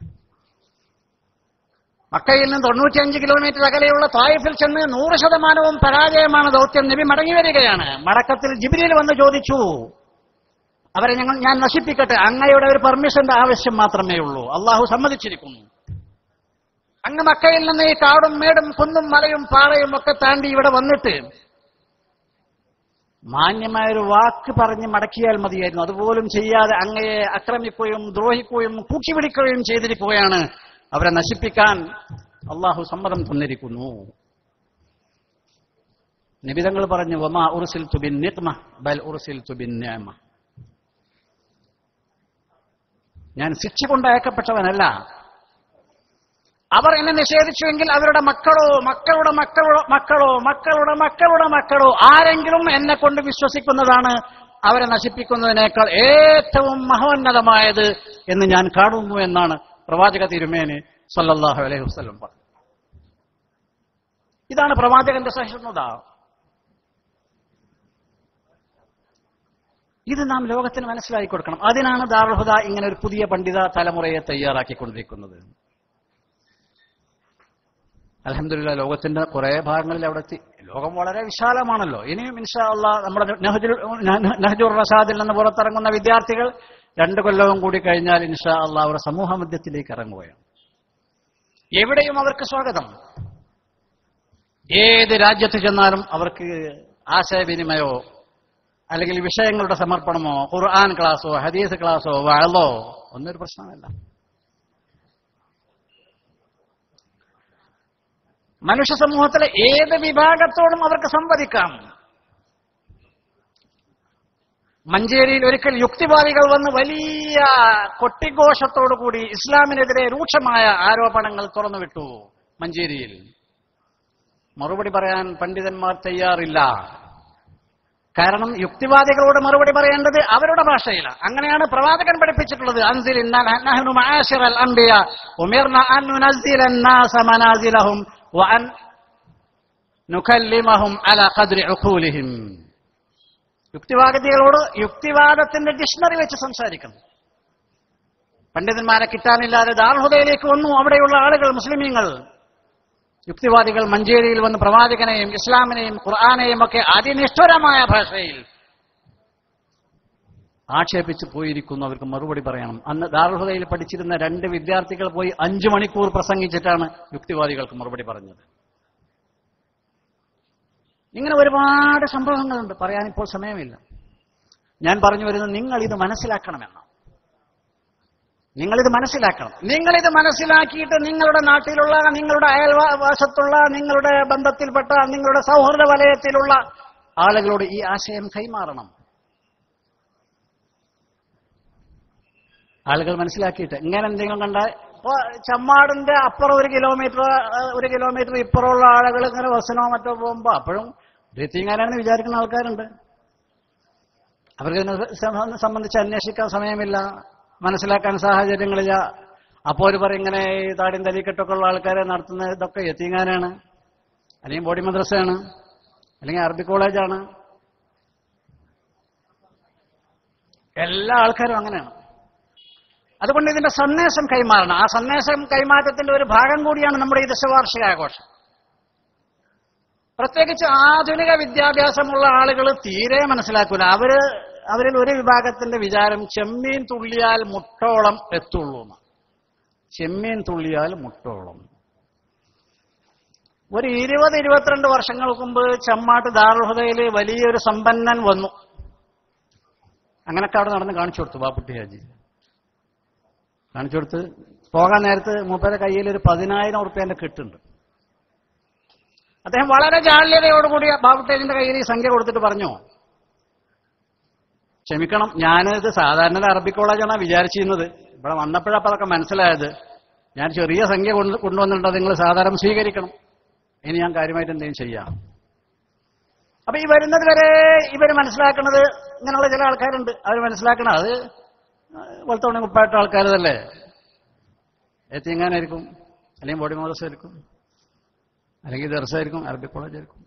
മക്കയിൽ നിന്ന് തൊണ്ണൂറ്റിയഞ്ച് കിലോമീറ്റർ അകലെയുള്ള തായിഫിൽ ചെന്ന് നൂറ് ശതമാനവും പരാജയമാണ് ദൗത്യം നബി മടങ്ങി വരികയാണ് മടക്കത്തിൽ ജിബിരിയിൽ വന്ന് ചോദിച്ചു അവരെ ഞങ്ങൾ ഞാൻ നശിപ്പിക്കട്ടെ അങ്ങയുടെ ഒരു പെർമിഷന്റെ ആവശ്യം മാത്രമേ ഉള്ളൂ അള്ളാഹു സമ്മതിച്ചിരിക്കുന്നു അങ്ങ് മക്കയിൽ നിന്ന് ഈ കാടും മേടും കുന്നും മലയും പാറയും ഒക്കെ താണ്ടി ഇവിടെ വന്നിട്ട് മാന്യമായൊരു വാക്ക് പറഞ്ഞ് മടക്കിയാൽ മതിയായിരുന്നു അതുപോലും ചെയ്യാതെ അങ്ങയെ ആക്രമിക്കുകയും ദ്രോഹിക്കുകയും കൂക്കിപിടിക്കുകയും ചെയ്തിരിക്കുകയാണ് അവരെ നശിപ്പിക്കാൻ അള്ളാഹു സമ്മതം തന്നിരിക്കുന്നു നിബിതങ്ങൾ പറഞ്ഞു വമാ ഉറുസിൽ തുബിൻ നിത്മ ബൽ ഉറുസിൽ തുബിൻ നേമ ഞാൻ ശിക്ഷ കൊണ്ട് അയക്കപ്പെട്ടവനല്ല അവർ എന്നെ നിഷേധിച്ചുവെങ്കിൽ അവരുടെ മക്കളോ മക്കളുടെ മക്കളോ മക്കളോ മക്കളുടെ മക്കളുടെ മക്കളോ ആരെങ്കിലും എന്നെ കൊണ്ട് വിശ്വസിക്കുന്നതാണ് അവരെ നശിപ്പിക്കുന്നതിനേക്കാൾ ഏറ്റവും മഹോന്നതമായത് എന്ന് ഞാൻ കാണുന്നു എന്നാണ് പ്രവാചക തിരുമേനി സല്ലല്ലാഹു അലൈഹി വസല്ലം പറഞ്ഞു ഇതാണ് പ്രവാചകന്റെ സഹിഷ്ണുത ഇത് നാം ലോകത്തിന് മനസ്സിലാക്കി കൊടുക്കണം അതിനാണ് ദാർഹുദ ഇങ്ങനെ ഒരു പുതിയ പണ്ഡിത തലമുറയെ തയ്യാറാക്കിക്കൊണ്ടിരിക്കുന്നത് അലഹമില്ല ലോകത്തിന്റെ കുറെ ഭാഗങ്ങളിൽ അവിടെ എത്തി ലോകം വളരെ വിശാലമാണല്ലോ ഇനിയും ഇൻഷാ അള്ളാ നമ്മുടെ നഹജുൽ നഹജുർ റസാദിൽ നിന്ന് പുറത്തിറങ്ങുന്ന വിദ്യാർത്ഥികൾ രണ്ടു കൊല്ലവും കൂടി കഴിഞ്ഞാൽ ഇൻഷാ അള്ളാ അവരുടെ സമൂഹ മധ്യത്തിലേക്ക് ഇറങ്ങുകയാണ് എവിടെയും അവർക്ക് സ്വാഗതം ഏത് രാജ്യത്ത് ചെന്നാലും അവർക്ക് ആശയവിനിമയോ അല്ലെങ്കിൽ വിഷയങ്ങളുടെ സമർപ്പണമോ ഖുർആൻ ക്ലാസ്സോ ഹദീസ് ക്ലാസ്സോ വഴലോ ഒന്നൊരു പ്രശ്നമല്ല മനുഷ്യ സമൂഹത്തിലെ ഏത് വിഭാഗത്തോടും അവർക്ക് സംവദിക്കാം മഞ്ചേരിയിൽ ഒരിക്കൽ യുക്തിവാദികൾ വന്ന് വലിയ കൊട്ടിഘോഷത്തോടുകൂടി ഇസ്ലാമിനെതിരെ രൂക്ഷമായ ആരോപണങ്ങൾ തുറന്നുവിട്ടു മഞ്ചേരിയിൽ മറുപടി പറയാൻ പണ്ഡിതന്മാർ തയ്യാറില്ല കാരണം യുക്തിവാദികളോട് മറുപടി പറയേണ്ടത് അവരുടെ ഭാഷയിലാണ് അങ്ങനെയാണ് പ്രവാചകൻ പഠിപ്പിച്ചിട്ടുള്ളത് അൻസിൽ ഇന്നാ നഹ്നു മആശിറൽ അംബിയ ഉമിർന അൻ നുനസ്സില الناس منازلهم وأن نكلمهم على قدر عقولهم യുക്തിവാദികളോട് യുക്തിവാദത്തിന്റെ ഡിക്ഷണറി വെച്ച് സംസാരിക്കണം പണ്ഡിതന്മാരെ കിട്ടാനില്ലാതെ ദാർഹുദയിലേക്ക് വന്നു അവിടെയുള്ള ആളുകൾ മുസ്ലിമീങ്ങൾ യുക്തിവാദികൾ മഞ്ചേരിയിൽ വന്ന് പ്രവാചകനെയും ഇസ്ലാമിനെയും ഖുർആാനെയും ഒക്കെ അതിനിഷ്ഠുരമായ ഭാഷയിൽ ആക്ഷേപിച്ച് പോയിരിക്കുന്നു അവർക്ക് മറുപടി പറയണം അന്ന് ദാർഹുദയിൽ പഠിച്ചിരുന്ന രണ്ട് വിദ്യാർത്ഥികൾ പോയി അഞ്ചു മണിക്കൂർ പ്രസംഗിച്ചിട്ടാണ് യുക്തിവാദികൾക്ക് മറുപടി പറഞ്ഞത് ഇങ്ങനെ ഒരുപാട് സംഭവങ്ങളുണ്ട് പറയാൻ ഇപ്പോൾ സമയമില്ല ഞാൻ പറഞ്ഞു വരുന്നത് നിങ്ങൾ ഇത് മനസ്സിലാക്കണമെന്നാണ് നിങ്ങളിത് മനസ്സിലാക്കണം നിങ്ങളിത് മനസ്സിലാക്കിയിട്ട് നിങ്ങളുടെ നാട്ടിലുള്ള നിങ്ങളുടെ അയൽവാസത്തുള്ള നിങ്ങളുടെ ബന്ധത്തിൽപ്പെട്ട നിങ്ങളുടെ സൗഹൃദ വലയത്തിലുള്ള ആളുകളോട് ഈ ആശയം കൈമാറണം ആളുകൾ മനസ്സിലാക്കിയിട്ട് ഇങ്ങനെ എന്തെങ്കിലും കണ്ടാൽ ഇപ്പൊ ചമ്മാടിന്റെ അപ്പുറം ഒരു കിലോമീറ്റർ ഒരു കിലോമീറ്റർ ഇപ്പുറമുള്ള ആളുകൾ ഇങ്ങനെ ബസ്സിനോ മറ്റോ പോകുമ്പോ അപ്പോഴും ബ്രീത്തിങ്ങാനാണെന്ന് വിചാരിക്കുന്ന ആൾക്കാരുണ്ട് അവർക്ക് ഇതിനെ സംബ- സംബന്ധിച്ച് അന്വേഷിക്കാൻ സമയമില്ല മനസ്സിലാക്കാൻ സാഹചര്യങ്ങളില്ല അപ്പോൾ ഒരു പറയും ഇങ്ങനെ ഈ താടിയും തലിക്കെട്ടൊക്കെ ഉള്ള ആൾക്കാരെ നടത്തുന്ന ഇതൊക്കെ എത്തിങ്ങാനാണ് അല്ലെങ്കിൽ ബോഡി മദ്രസയാണ് അല്ലെങ്കിൽ അറബി കോളേജാണ് എല്ലാ ആൾക്കാരും അങ്ങനെയാണ് അതുകൊണ്ട് ഇതിന്റെ സന്ദേശം കൈമാറണം ആ സന്ദേശം കൈമാറ്റത്തിന്റെ ഒരു ഭാഗം കൂടിയാണ് നമ്മുടെ ഈ ദശവാർഷികാഘോഷം പ്രത്യേകിച്ച് ആധുനിക വിദ്യാഭ്യാസമുള്ള ആളുകൾ തീരെ മനസ്സിലാക്കൂല അവര് അവരിൽ ഒരു വിഭാഗത്തിന്റെ വിചാരം ചെമ്മീൻ തുള്ളിയാൽ മുട്ടോളം എത്തുള്ളൂ എന്ന്. ചെമ്മീൻ തുള്ളിയാൽ മുട്ടോളം ഒരു ഇരുപത് ഇരുപത്തിരണ്ട് വർഷങ്ങൾക്ക് മുമ്പ് ചെമ്മാട്ട് ദാറുഹതയിൽ വലിയൊരു സമ്പന്നൻ വന്നു അങ്ങനൊക്കെ അവിടെ നടന്ന് കാണിച്ചു കൊടുത്തു ബാപ്പുട്ടി ഹാജി കാണിച്ചു കൊടുത്ത് പോകാൻ നേരത്ത് മൂപ്പരുടെ കയ്യിൽ ഒരു പതിനായിരം ഉറുപ്പ്യന്റെ കെട്ടുണ്ട് അദ്ദേഹം വളരെ ജാള്യതയോടുകൂടി ബാബുട്ടേജിന്റെ കയ്യിൽ ഈ സംഖ്യ കൊടുത്തിട്ട് പറഞ്ഞു ക്ഷമിക്കണം ഞാനിത് സാധാരണ ഒരു അറബി കോളേജാണ് വിചാരിച്ചിരുന്നത് ഇവിടെ വന്നപ്പോഴപ്പോൾ അതൊക്കെ മനസ്സിലായത് ഞാൻ ചെറിയ സംഖ്യ കൊണ്ട് കൊണ്ടുവന്നിട്ടുണ്ട് അത് നിങ്ങൾ സാധാരണ സ്വീകരിക്കണം ഇനി ഞാൻ കാര്യമായിട്ട് എന്തെങ്കിലും ചെയ്യാം അപ്പൊ ഈ വരുന്നത് വരെ ഇവർ മനസ്സിലാക്കുന്നത് ഇങ്ങനെയുള്ള ചില ആൾക്കാരുണ്ട് അവർ മനസ്സിലാക്കണം അത് വെളുത്തോണി കുപ്പായിട്ട ആൾക്കാരതല്ലേ എത്തിങ്ങാനായിരിക്കും അല്ലെങ്കിൽ ബോഡി മോഡസ് ആയിരിക്കും അല്ലെങ്കിൽ ദർശായിരിക്കും അറബി കോളേജ് ആയിരിക്കും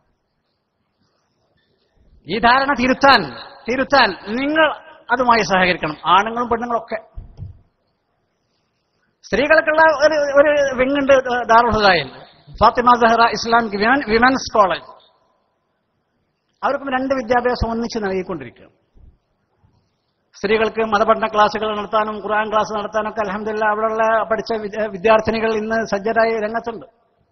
ഈ ധാരണ തിരുത്താൻ തിരുത്താൻ നിങ്ങൾ അതുമായി സഹകരിക്കണം ആണുങ്ങളും പെണ്ണുങ്ങളും ഒക്കെ സ്ത്രീകൾക്കുള്ള ഒരു ഒരു വിങ്ങുണ്ട് ദാറുഹുദായിൽ Fathima Sahra Islamic women women's college അവർക്കും രണ്ട് വിദ്യാഭ്യാസം ഒന്നിച്ച് നൽകിക്കൊണ്ടിരിക്കുകയാണ് സ്ത്രീകൾക്ക് മതപഠന ക്ലാസുകൾ നടത്താനും ഖുർആൻ ക്ലാസ് നടത്താനൊക്കെ അലഹമില്ല അവിടെയുള്ള പഠിച്ച വിദ്യ- വിദ്യാർത്ഥിനികൾ ഇന്ന് സജ്ജരായി രംഗത്തുണ്ട്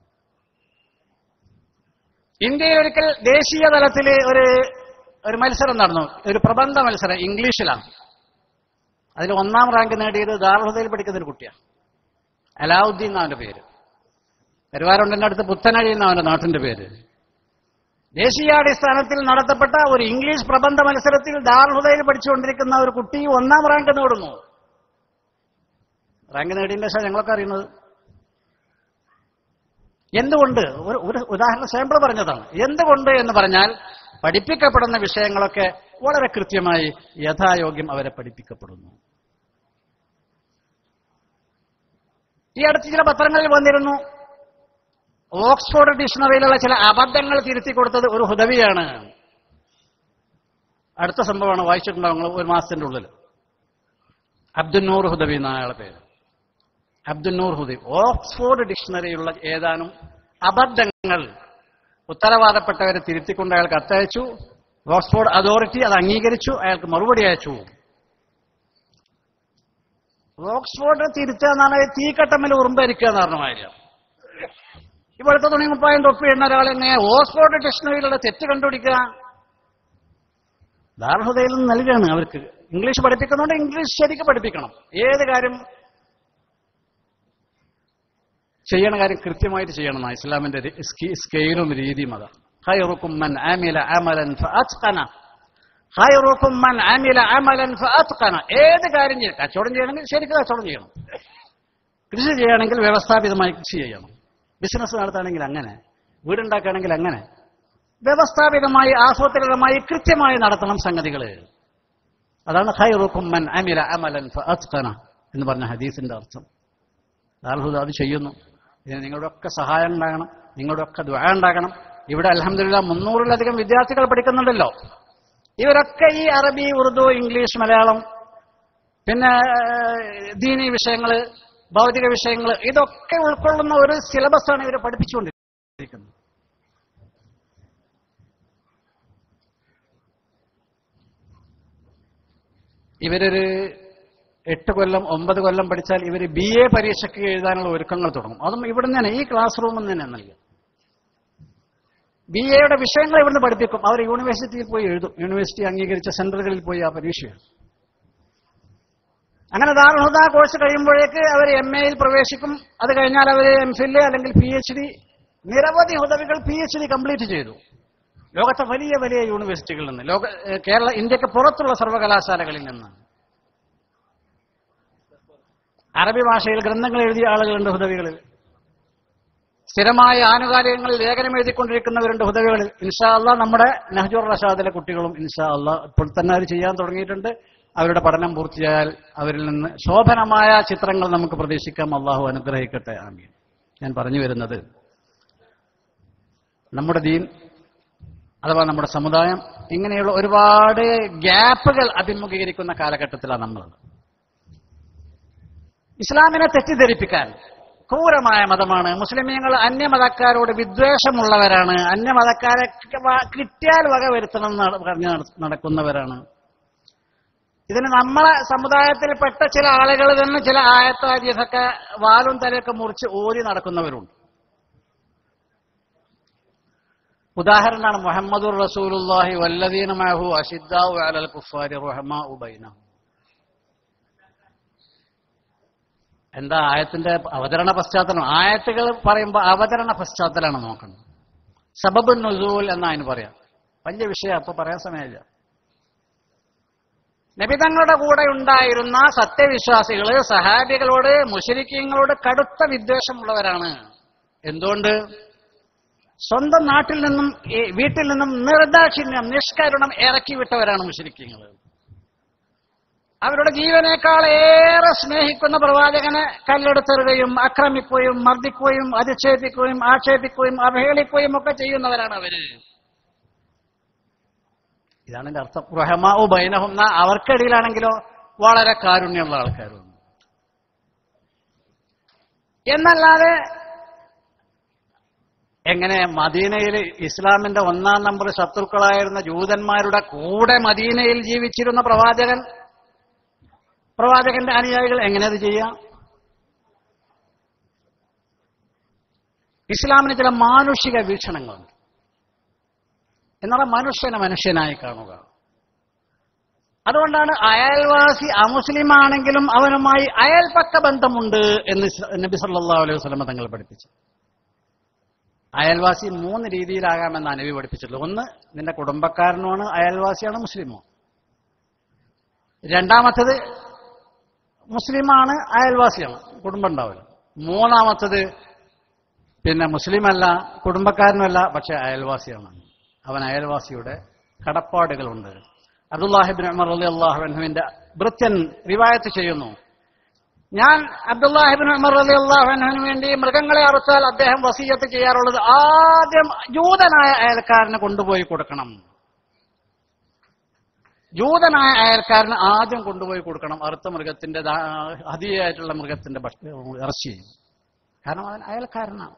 ഇന്ത്യയിൽ ഒരിക്കൽ ദേശീയ തലത്തിൽ ഒരു ഒരു മത്സരം നടന്നു ഒരു പ്രബന്ധ മത്സരം ഇംഗ്ലീഷിലാണ് അതിൽ ഒന്നാം റാങ്ക് നേടിയത് ദാർഹുദയിൽ പഠിക്കുന്ന ഒരു കുട്ടിയാണ് അലാവുദ്ദീൻ എന്നാവന്റെ പേര് കരുവാരുണ്ടന്റെ അടുത്ത് പുത്തനഴി എന്നവന്റെ നാട്ടിന്റെ പേര് ദേശീയാടിസ്ഥാനത്തിൽ നടത്തപ്പെട്ട ഒരു ഇംഗ്ലീഷ് പ്രബന്ധ മത്സരത്തിൽ ദാർഹുദയിൽ പഠിച്ചുകൊണ്ടിരിക്കുന്ന ഒരു കുട്ടി ഒന്നാം റാങ്ക് നേടുന്നു റാങ്ക് നേടിയതിന്റെ ശേഷം ഞങ്ങളൊക്കെ അറിയുന്നത് എന്തുകൊണ്ട് ഒരു ഒരു ഉദാഹരണ സാമ്പിൾ പറഞ്ഞതാണ് എന്തുകൊണ്ട് എന്ന് പറഞ്ഞാൽ പഠിപ്പിക്കപ്പെടുന്ന വിഷയങ്ങളൊക്കെ വളരെ കൃത്യമായി യഥായോഗ്യം അവരെ പഠിപ്പിക്കപ്പെടുന്നു ഈ അടുത്ത് ചില പത്രങ്ങളിൽ വന്നിരുന്നു ഓക്സ്ഫോർഡ് ഡിക്ഷണറിയിലുള്ള ചില അബദ്ധങ്ങൾ തിരുത്തി കൊടുത്തത് ഒരു ഹുദവിയാണ് അടുത്ത സംഭവമാണ് വായിച്ചിട്ടുണ്ടാവും നിങ്ങൾ ഒരു മാസത്തിന്റെ ഉള്ളിൽ അബ്ദുന്നൂർ ഹുദബി എന്ന അയാളെ പേര് അബ്ദുന്നൂർ ഹുദബി ഓക്സ്ഫോർഡ് ഡിക്ഷണറിയുള്ള ഏതാനും അബദ്ധങ്ങൾ ഉത്തരവാദപ്പെട്ടവരെ തിരുത്തിക്കൊണ്ട് അയാൾ കത്തയച്ചു ഓക്സ്ഫോർഡ് അതോറിറ്റി അത് അംഗീകരിച്ചു അയാൾക്ക് മറുപടി അയച്ചു ഓക്സ്ഫോർഡ് തിരുത്തുക എന്നാണ് തീക്കട്ടമ്മൽ ഉറുമ്പരിക്കുക എന്ന് പറഞ്ഞ മാതിരിയാണ് ഇവിടുത്തെ തുണി മുപ്പായം തൊപ്പി ഇടുന്ന ഒരാൾ എങ്ങനെ ഓക്സ്ഫോർഡ് ഡിക്ഷണറിയിലുള്ള തെറ്റ് കണ്ടുപിടിക്കുക ദാർഹുദയിൽ നിന്ന് നൽകുകയാണ് അവർക്ക് ഇംഗ്ലീഷ് പഠിപ്പിക്കുന്നുണ്ട് ഇംഗ്ലീഷ് ശരിക്ക് പഠിപ്പിക്കണം ഏത് കാര്യം ചെയ്യണ കാര്യം കൃത്യമായിട്ട് ചെയ്യണം എന്നാ ഇസ്ലാമിന്റെ ഒരു സ്കി- സ്കെയിലും രീതിയും അതാ ഖൈറുക്കും മൻ ആമില അമലൻ ഫഅത്ഖന ഖൈറുക്കും മൻ ആമില അമലൻ ഫഅത്ഖന ഏത് കാര്യം ചെയ്യണം കച്ചവടം ചെയ്യണമെങ്കിൽ ശരിക്ക് കച്ചവടം ചെയ്യണം കൃഷി ചെയ്യണമെങ്കിൽ വ്യവസ്ഥാപിതമായി കൃഷി ചെയ്യണം ബിസിനസ് നടത്തുകയാണെങ്കിൽ അങ്ങനെ വീടുണ്ടാക്കുകയാണെങ്കിൽ അങ്ങനെ വ്യവസ്ഥാപിതമായി ആസൂത്രിതമായി കൃത്യമായി നടത്തണം സംഗതികൾ അതാണ് ഖൈറുക്കും മൻ അമില അമലൻ ഫഅത്ഖന എന്ന് പറഞ്ഞ ഹദീസിന്റെ അർത്ഥം ദാർഹുദ അത് ചെയ്യുന്നു ഇതിന് നിങ്ങളുടെ ഒക്കെ സഹായം ഉണ്ടാകണം നിങ്ങളുടെ ഒക്കെ ദ്വാ ഉണ്ടാകണം ഇവിടെ അലഹമില്ല മുന്നൂറിലധികം വിദ്യാർത്ഥികൾ പഠിക്കുന്നുണ്ടല്ലോ ഇവരൊക്കെ ഈ അറബി ഉറുദു ഇംഗ്ലീഷ് മലയാളം പിന്നെ ഏഹ്, ദീനി വിഷയങ്ങൾ ഭൗതിക വിഷയങ്ങൾ ഇതൊക്കെ ഉൾക്കൊള്ളുന്ന ഒരു സിലബസാണ് ഇവരെ പഠിപ്പിച്ചുകൊണ്ടിരിക്കുന്നത് ഇവരൊരു എട്ട് കൊല്ലം ഒമ്പത് കൊല്ലം പഠിച്ചാൽ ഇവർ ബി എ പരീക്ഷയ്ക്ക് എഴുതാനുള്ള ഒരുക്കങ്ങൾ തുടങ്ങും അതും ഇവിടെ തന്നെ ഈ ക്ലാസ് റൂമിൽ നിന്ന് തന്നെ നൽകും ബി എയുടെ വിഷയങ്ങൾ ഇവിടുന്ന് പഠിപ്പിക്കും അവർ യൂണിവേഴ്സിറ്റിയിൽ പോയി എഴുതും യൂണിവേഴ്സിറ്റി അംഗീകരിച്ച സെന്ററുകളിൽ പോയി ആ പരീക്ഷ എഴുതും അങ്ങനെ ദാർഹുദ കോഴ്സ് കഴിയുമ്പോഴേക്ക് അവർ എം എയിൽ പ്രവേശിക്കും അത് കഴിഞ്ഞാൽ അവർ എം ഫില് അല്ലെങ്കിൽ പി എച്ച് ഡി നിരവധി ഹുദവികൾ പി എച്ച് ഡി കംപ്ലീറ്റ് ചെയ്തു ലോകത്തെ വലിയ വലിയ യൂണിവേഴ്സിറ്റികളിൽ നിന്ന് ലോക ഏഹ് കേരള ഇന്ത്യക്ക് പുറത്തുള്ള സർവകലാശാലകളിൽ നിന്ന് അറബി ഭാഷയിൽ ഗ്രന്ഥങ്ങൾ എഴുതിയ ആളുകളുണ്ട് ഹുദവികളിൽ സ്ഥിരമായ ആനുകാലികങ്ങളിൽ ലേഖനം എഴുതിക്കൊണ്ടിരിക്കുന്നവരുണ്ട് ഹുദവികളിൽ ഇൻഷാ അള്ളാ നമ്മുടെ നഹ്ജുർ റഷാദിലെ കുട്ടികളും ഇൻഷാ അള്ളാ ഇപ്പോൾ തന്നെ അത് ചെയ്യാൻ തുടങ്ങിയിട്ടുണ്ട് അവരുടെ പഠനം പൂർത്തിയായാൽ അവരിൽ നിന്ന് ശോഭനമായ ചിത്രങ്ങൾ നമുക്ക് പ്രതീക്ഷിക്കാം അള്ളാഹു അനുഗ്രഹിക്കട്ടെ ആമീൻ ഞാൻ പറഞ്ഞു വരുന്നത് നമ്മുടെ ദീൻ അഥവാ നമ്മുടെ സമുദായം ഇങ്ങനെയുള്ള ഒരുപാട് ഗ്യാപ്പുകൾ അഭിമുഖീകരിക്കുന്ന കാലഘട്ടത്തിലാണ് നമ്മളുള്ളത് ഇസ്ലാമിനെ തെറ്റിദ്ധരിപ്പിക്കാൻ ക്രൂരമായ മതമാണ് മുസ്ലിമീങ്ങൾ അന്യമതക്കാരോട് വിദ്വേഷമുള്ളവരാണ് അന്യമതക്കാരെ വ- കിട്ടിയാൽ വക വരുത്തണം എന്ന് പറഞ്ഞ് നട- നടക്കുന്നവരാണ് ഇതിന് നമ്മളെ സമുദായത്തിൽപ്പെട്ട ചില ആളുകൾ തന്നെ ചില ആയത്താരിയൊക്കെ വാലും തലയൊക്കെ മുറിച്ച് ഓരി നടക്കുന്നവരുണ്ട് ഉദാഹരണമാണ് മുഹമ്മദുർ റസൂലുള്ളാഹി വല്ലദീന മഅഹു അഷിദ്ദാഉ അലൽ കുഫാരി റഹ്മാഉ ബൈനഹും എന്താ ആയത്തിന്റെ അവതരണ പശ്ചാത്തലം ആയത്തുകൾ പറയുമ്പോൾ അവതരണ പശ്ചാത്തലമാണ് നോക്കുന്നത് സബബ് നുസൂൽ എന്നാ അതിന് പറയാം വലിയ വിഷയം അപ്പൊ പറയാൻ സമയമില്ല നബിതങ്ങളുടെ കൂടെ ഉണ്ടായിരുന്ന സത്യവിശ്വാസികള് സഹാബികളോട് മുഷരിക്കങ്ങളോട് കടുത്ത വിദ്വേഷമുള്ളവരാണ് എന്തുകൊണ്ട് സ്വന്തം നാട്ടിൽ നിന്നും ഈ വീട്ടിൽ നിന്നും നിർദാക്ഷിണ്യം നിഷ്കരുണം ഇറക്കി വിട്ടവരാണ് മുഷരിക്കങ്ങൾ അവരുടെ ജീവനേക്കാൾ ഏറെ സ്നേഹിക്കുന്ന പ്രവാചകനെ കല്ലെടുത്തെറുകയും ആക്രമിക്കുകയും മർദ്ദിക്കുകയും അധിക്ഷേപിക്കുകയും ആക്ഷേപിക്കുകയും അവഹേളിക്കുകയും ഒക്കെ ചെയ്യുന്നവരാണ് അവര് ഇതാണ് എന്റെ അർത്ഥം റഹമാഉ ബൈനഹും എന്നാ അവർക്കിടയിലാണെങ്കിലോ വളരെ കാരുണ്യമുള്ള ആൾക്കാരുണ്ട് എന്നല്ലാതെ എങ്ങനെ മദീനയിൽ ഇസ്ലാമിന്റെ ഒന്നാം നമ്പർ ശത്രുക്കളായിരുന്ന ജൂതന്മാരുടെ കൂടെ മദീനയിൽ ജീവിച്ചിരുന്ന പ്രവാചകൻ പ്രവാചകന്റെ അനുയായികൾ എങ്ങനെ അത് ചെയ്യാം ഇസ്ലാമിന് ചില മാനുഷിക വീക്ഷണങ്ങളുണ്ട് എന്നാൽ മനുഷ്യനെ മനുഷ്യനായി കാണുക അതുകൊണ്ടാണ് അയൽവാസി അമുസ്ലിം ആണെങ്കിലും അവനുമായി അയൽപക്ക ബന്ധമുണ്ട് എന്ന് ഇസ്ല- നബി സല്ലല്ലാഹു അലൈഹി വസല്ലമ തങ്ങൾ പഠിപ്പിച്ചു അയൽവാസി മൂന്ന് രീതിയിലാകാമെന്നാണ് നബി പഠിപ്പിച്ചിട്ടുള്ളത് ഒന്ന് നിന്റെ കുടുംബക്കാരനുമാണ് അയൽവാസിയാണ് മുസ്ലിമോ രണ്ടാമത്തത് മുസ്ലിമാണ് അയൽവാസിയാണ് കുടുംബം ഉണ്ടാവില്ല മൂന്നാമത്തത് പിന്നെ മുസ്ലിമല്ല കുടുംബക്കാരനുമല്ല പക്ഷെ അയൽവാസിയാണ് അവൻ അയൽവാസിയുടെ കടപ്പാടുകളുണ്ട് അബ്ദുല്ലാഹിബിൻ ഉമർ അലി അള്ളാഹുവിന്റെ ഭൃത്യൻ റിവായത്ത് ചെയ്യുന്നു ഞാൻ അബ്ദുല്ലാഹിബിൻ ഉമർ അലി അള്ളാഹുവിന് വേണ്ടി മൃഗങ്ങളെ അറുത്താൽ അദ്ദേഹം വസീയത്ത് ചെയ്യാറുള്ളത് ആദ്യം ജൂതനായ അയൽക്കാരന് കൊണ്ടുപോയി കൊടുക്കണം ജൂതനായ അയൽക്കാരന് ആദ്യം കൊണ്ടുപോയി കൊടുക്കണം അറുത്ത മൃഗത്തിന്റെ ദാ- ഹതിയായിട്ടുള്ള മൃഗത്തിന്റെ ഭക്ഷ- ഇറച്ചി കാരണം അവൻ അയൽക്കാരനാണ്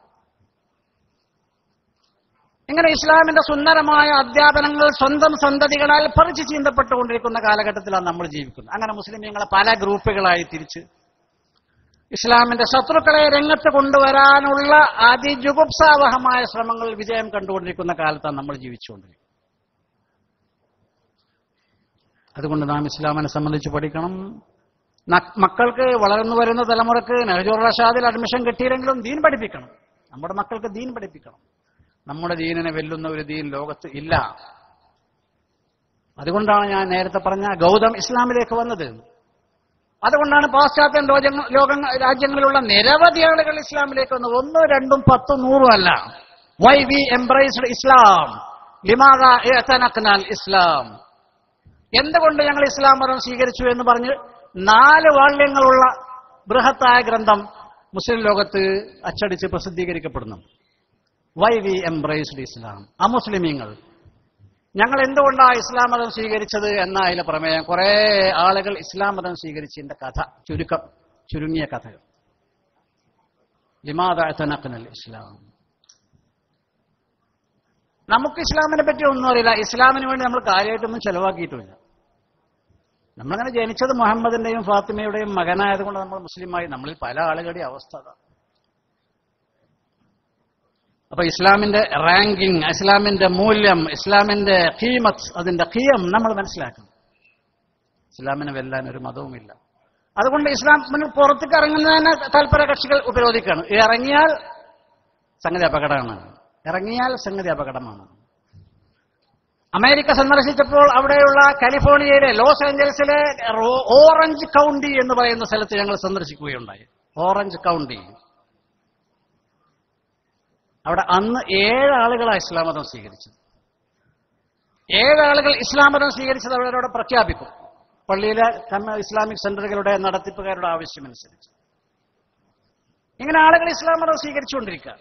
ഇങ്ങനെ ഇസ്ലാമിന്റെ സുന്ദരമായ അധ്യാപനങ്ങൾ സ്വന്തം സന്തതികളാൽ പറിച്ചു ചീന്തപ്പെട്ടുകൊണ്ടിരിക്കുന്ന കാലഘട്ടത്തിലാണ് നമ്മൾ ജീവിക്കുന്നത് അങ്ങനെ മുസ്ലിമീങ്ങളെ പല ഗ്രൂപ്പുകളായി തിരിച്ച് ഇസ്ലാമിന്റെ ശത്രുക്കളെ രംഗത്ത് കൊണ്ടുവരാനുള്ള അതിജുഗുപ്സാവഹമായ ശ്രമങ്ങൾ വിജയം കണ്ടുകൊണ്ടിരിക്കുന്ന കാലത്താണ് നമ്മൾ ജീവിച്ചുകൊണ്ടിരിക്കുന്നത് അതുകൊണ്ട് നാം ഇസ്ലാമിനെ സംബന്ധിച്ച് പഠിക്കണം ന- മക്കൾക്ക് വളർന്നു വരുന്ന തലമുറക്ക് നെഹജുർ റഷാദിൽ അഡ്മിഷൻ കിട്ടിയില്ലെങ്കിലും ദീൻ പഠിപ്പിക്കണം നമ്മുടെ മക്കൾക്ക് ദീൻ പഠിപ്പിക്കണം നമ്മുടെ ദീനിനെ വെല്ലുന്ന ഒരു ദീൻ ലോകത്ത് ഇല്ല അതുകൊണ്ടാണ് ഞാൻ നേരത്തെ പറഞ്ഞ ഗൗതം ഇസ്ലാമിലേക്ക് വന്നത് അതുകൊണ്ടാണ് പാശ്ചാത്യ ലോകങ്ങ- ലോക രാജ്യങ്ങളിലുള്ള നിരവധി ആളുകൾ ഇസ്ലാമിലേക്ക് വന്നത് ഒന്നോ രണ്ടും പത്തും നൂറും അല്ല വൈ വി എംബ്രൈസ്ഡ് ഇസ്ലാം ലിമാൽ ഇസ്ലാം എന്തുകൊണ്ട് ഞങ്ങൾ ഇസ്ലാം മതം സ്വീകരിച്ചു എന്ന് പറഞ്ഞ് നാല് വാള്യങ്ങളുള്ള ബൃഹത്തായ ഗ്രന്ഥം മുസ്ലിം ലോകത്ത് അച്ചടിച്ച് പ്രസിദ്ധീകരിക്കപ്പെടുന്നു വൈ വി എംബ്രൈസ്ഡ് ഇസ്ലാം അമുസ്ലിമീങ്ങൾ ഞങ്ങൾ എന്തുകൊണ്ടാണ് ഇസ്ലാം മതം സ്വീകരിച്ചത് എന്ന അതിലെ പ്രമേയം കുറെ ആളുകൾ ഇസ്ലാം മതം സ്വീകരിച്ചതിന്റെ കഥ ചുരുക്കം ചുരുങ്ങിയ കഥകൾ ലിമാദനൽ ഇസ്ലാം നമുക്ക് ഇസ്ലാമിനെ പറ്റി ഒന്നും അറിയില്ല ഇസ്ലാമിന് വേണ്ടി നമ്മൾ കാര്യമായിട്ടൊന്നും ചെലവാക്കിയിട്ടുമില്ല നമ്മളങ്ങനെ ജനിച്ചത് മുഹമ്മദിന്റെയും ഫാത്തിമയുടെയും മകനായതുകൊണ്ട് നമ്മൾ മുസ്ലിമായി നമ്മളിൽ പല ആളുകളുടെയും അവസ്ഥ അതാണ് അപ്പൊ ഇസ്ലാമിന്റെ റാങ്കിങ് ഇസ്ലാമിന്റെ മൂല്യം ഇസ്ലാമിന്റെ ഖീമത്ത് അതിന്റെ ഖിയം നമ്മൾ മനസ്സിലാക്കണം ഇസ്ലാമിനെ വെല്ലാൻ ഒരു മതവുമില്ല അതുകൊണ്ട് ഇസ്ലാമിന് പുറത്തേക്ക് ഇറങ്ങുന്നതിന് താല്പര്യ കക്ഷികൾ ഉപരോധിക്കുകയാണ് ഇറങ്ങിയാൽ സംഗതി അപകടമാണ് ഇറങ്ങിയാൽ സംഗതി അപകടമാണ് അമേരിക്ക സന്ദർശിച്ചപ്പോൾ അവിടെയുള്ള കാലിഫോർണിയയിലെ ലോസ് ഏഞ്ചൽസിലെ റോ- ഓറഞ്ച് കൗണ്ടി എന്ന് പറയുന്ന സ്ഥലത്ത് ഞങ്ങൾ സന്ദർശിക്കുകയുണ്ടായി ഓറഞ്ച് കൗണ്ടി അവിടെ അന്ന് ഏഴ് ആളുകളാണ് ഇസ്ലാം മതം സ്വീകരിച്ചത് ഏഴ് ആളുകൾ ഇസ്ലാം മതം സ്വീകരിച്ചത് അവിടെ അവിടെ പ്രഖ്യാപിക്കും പള്ളിയിലെ കമ്മ- ഇസ്ലാമിക് സെന്ററുകളുടെ നടത്തിപ്പുകാരുടെ ആവശ്യമനുസരിച്ച് ഇങ്ങനെ ആളുകൾ ഇസ്ലാം മതം സ്വീകരിച്ചുകൊണ്ടിരിക്കുക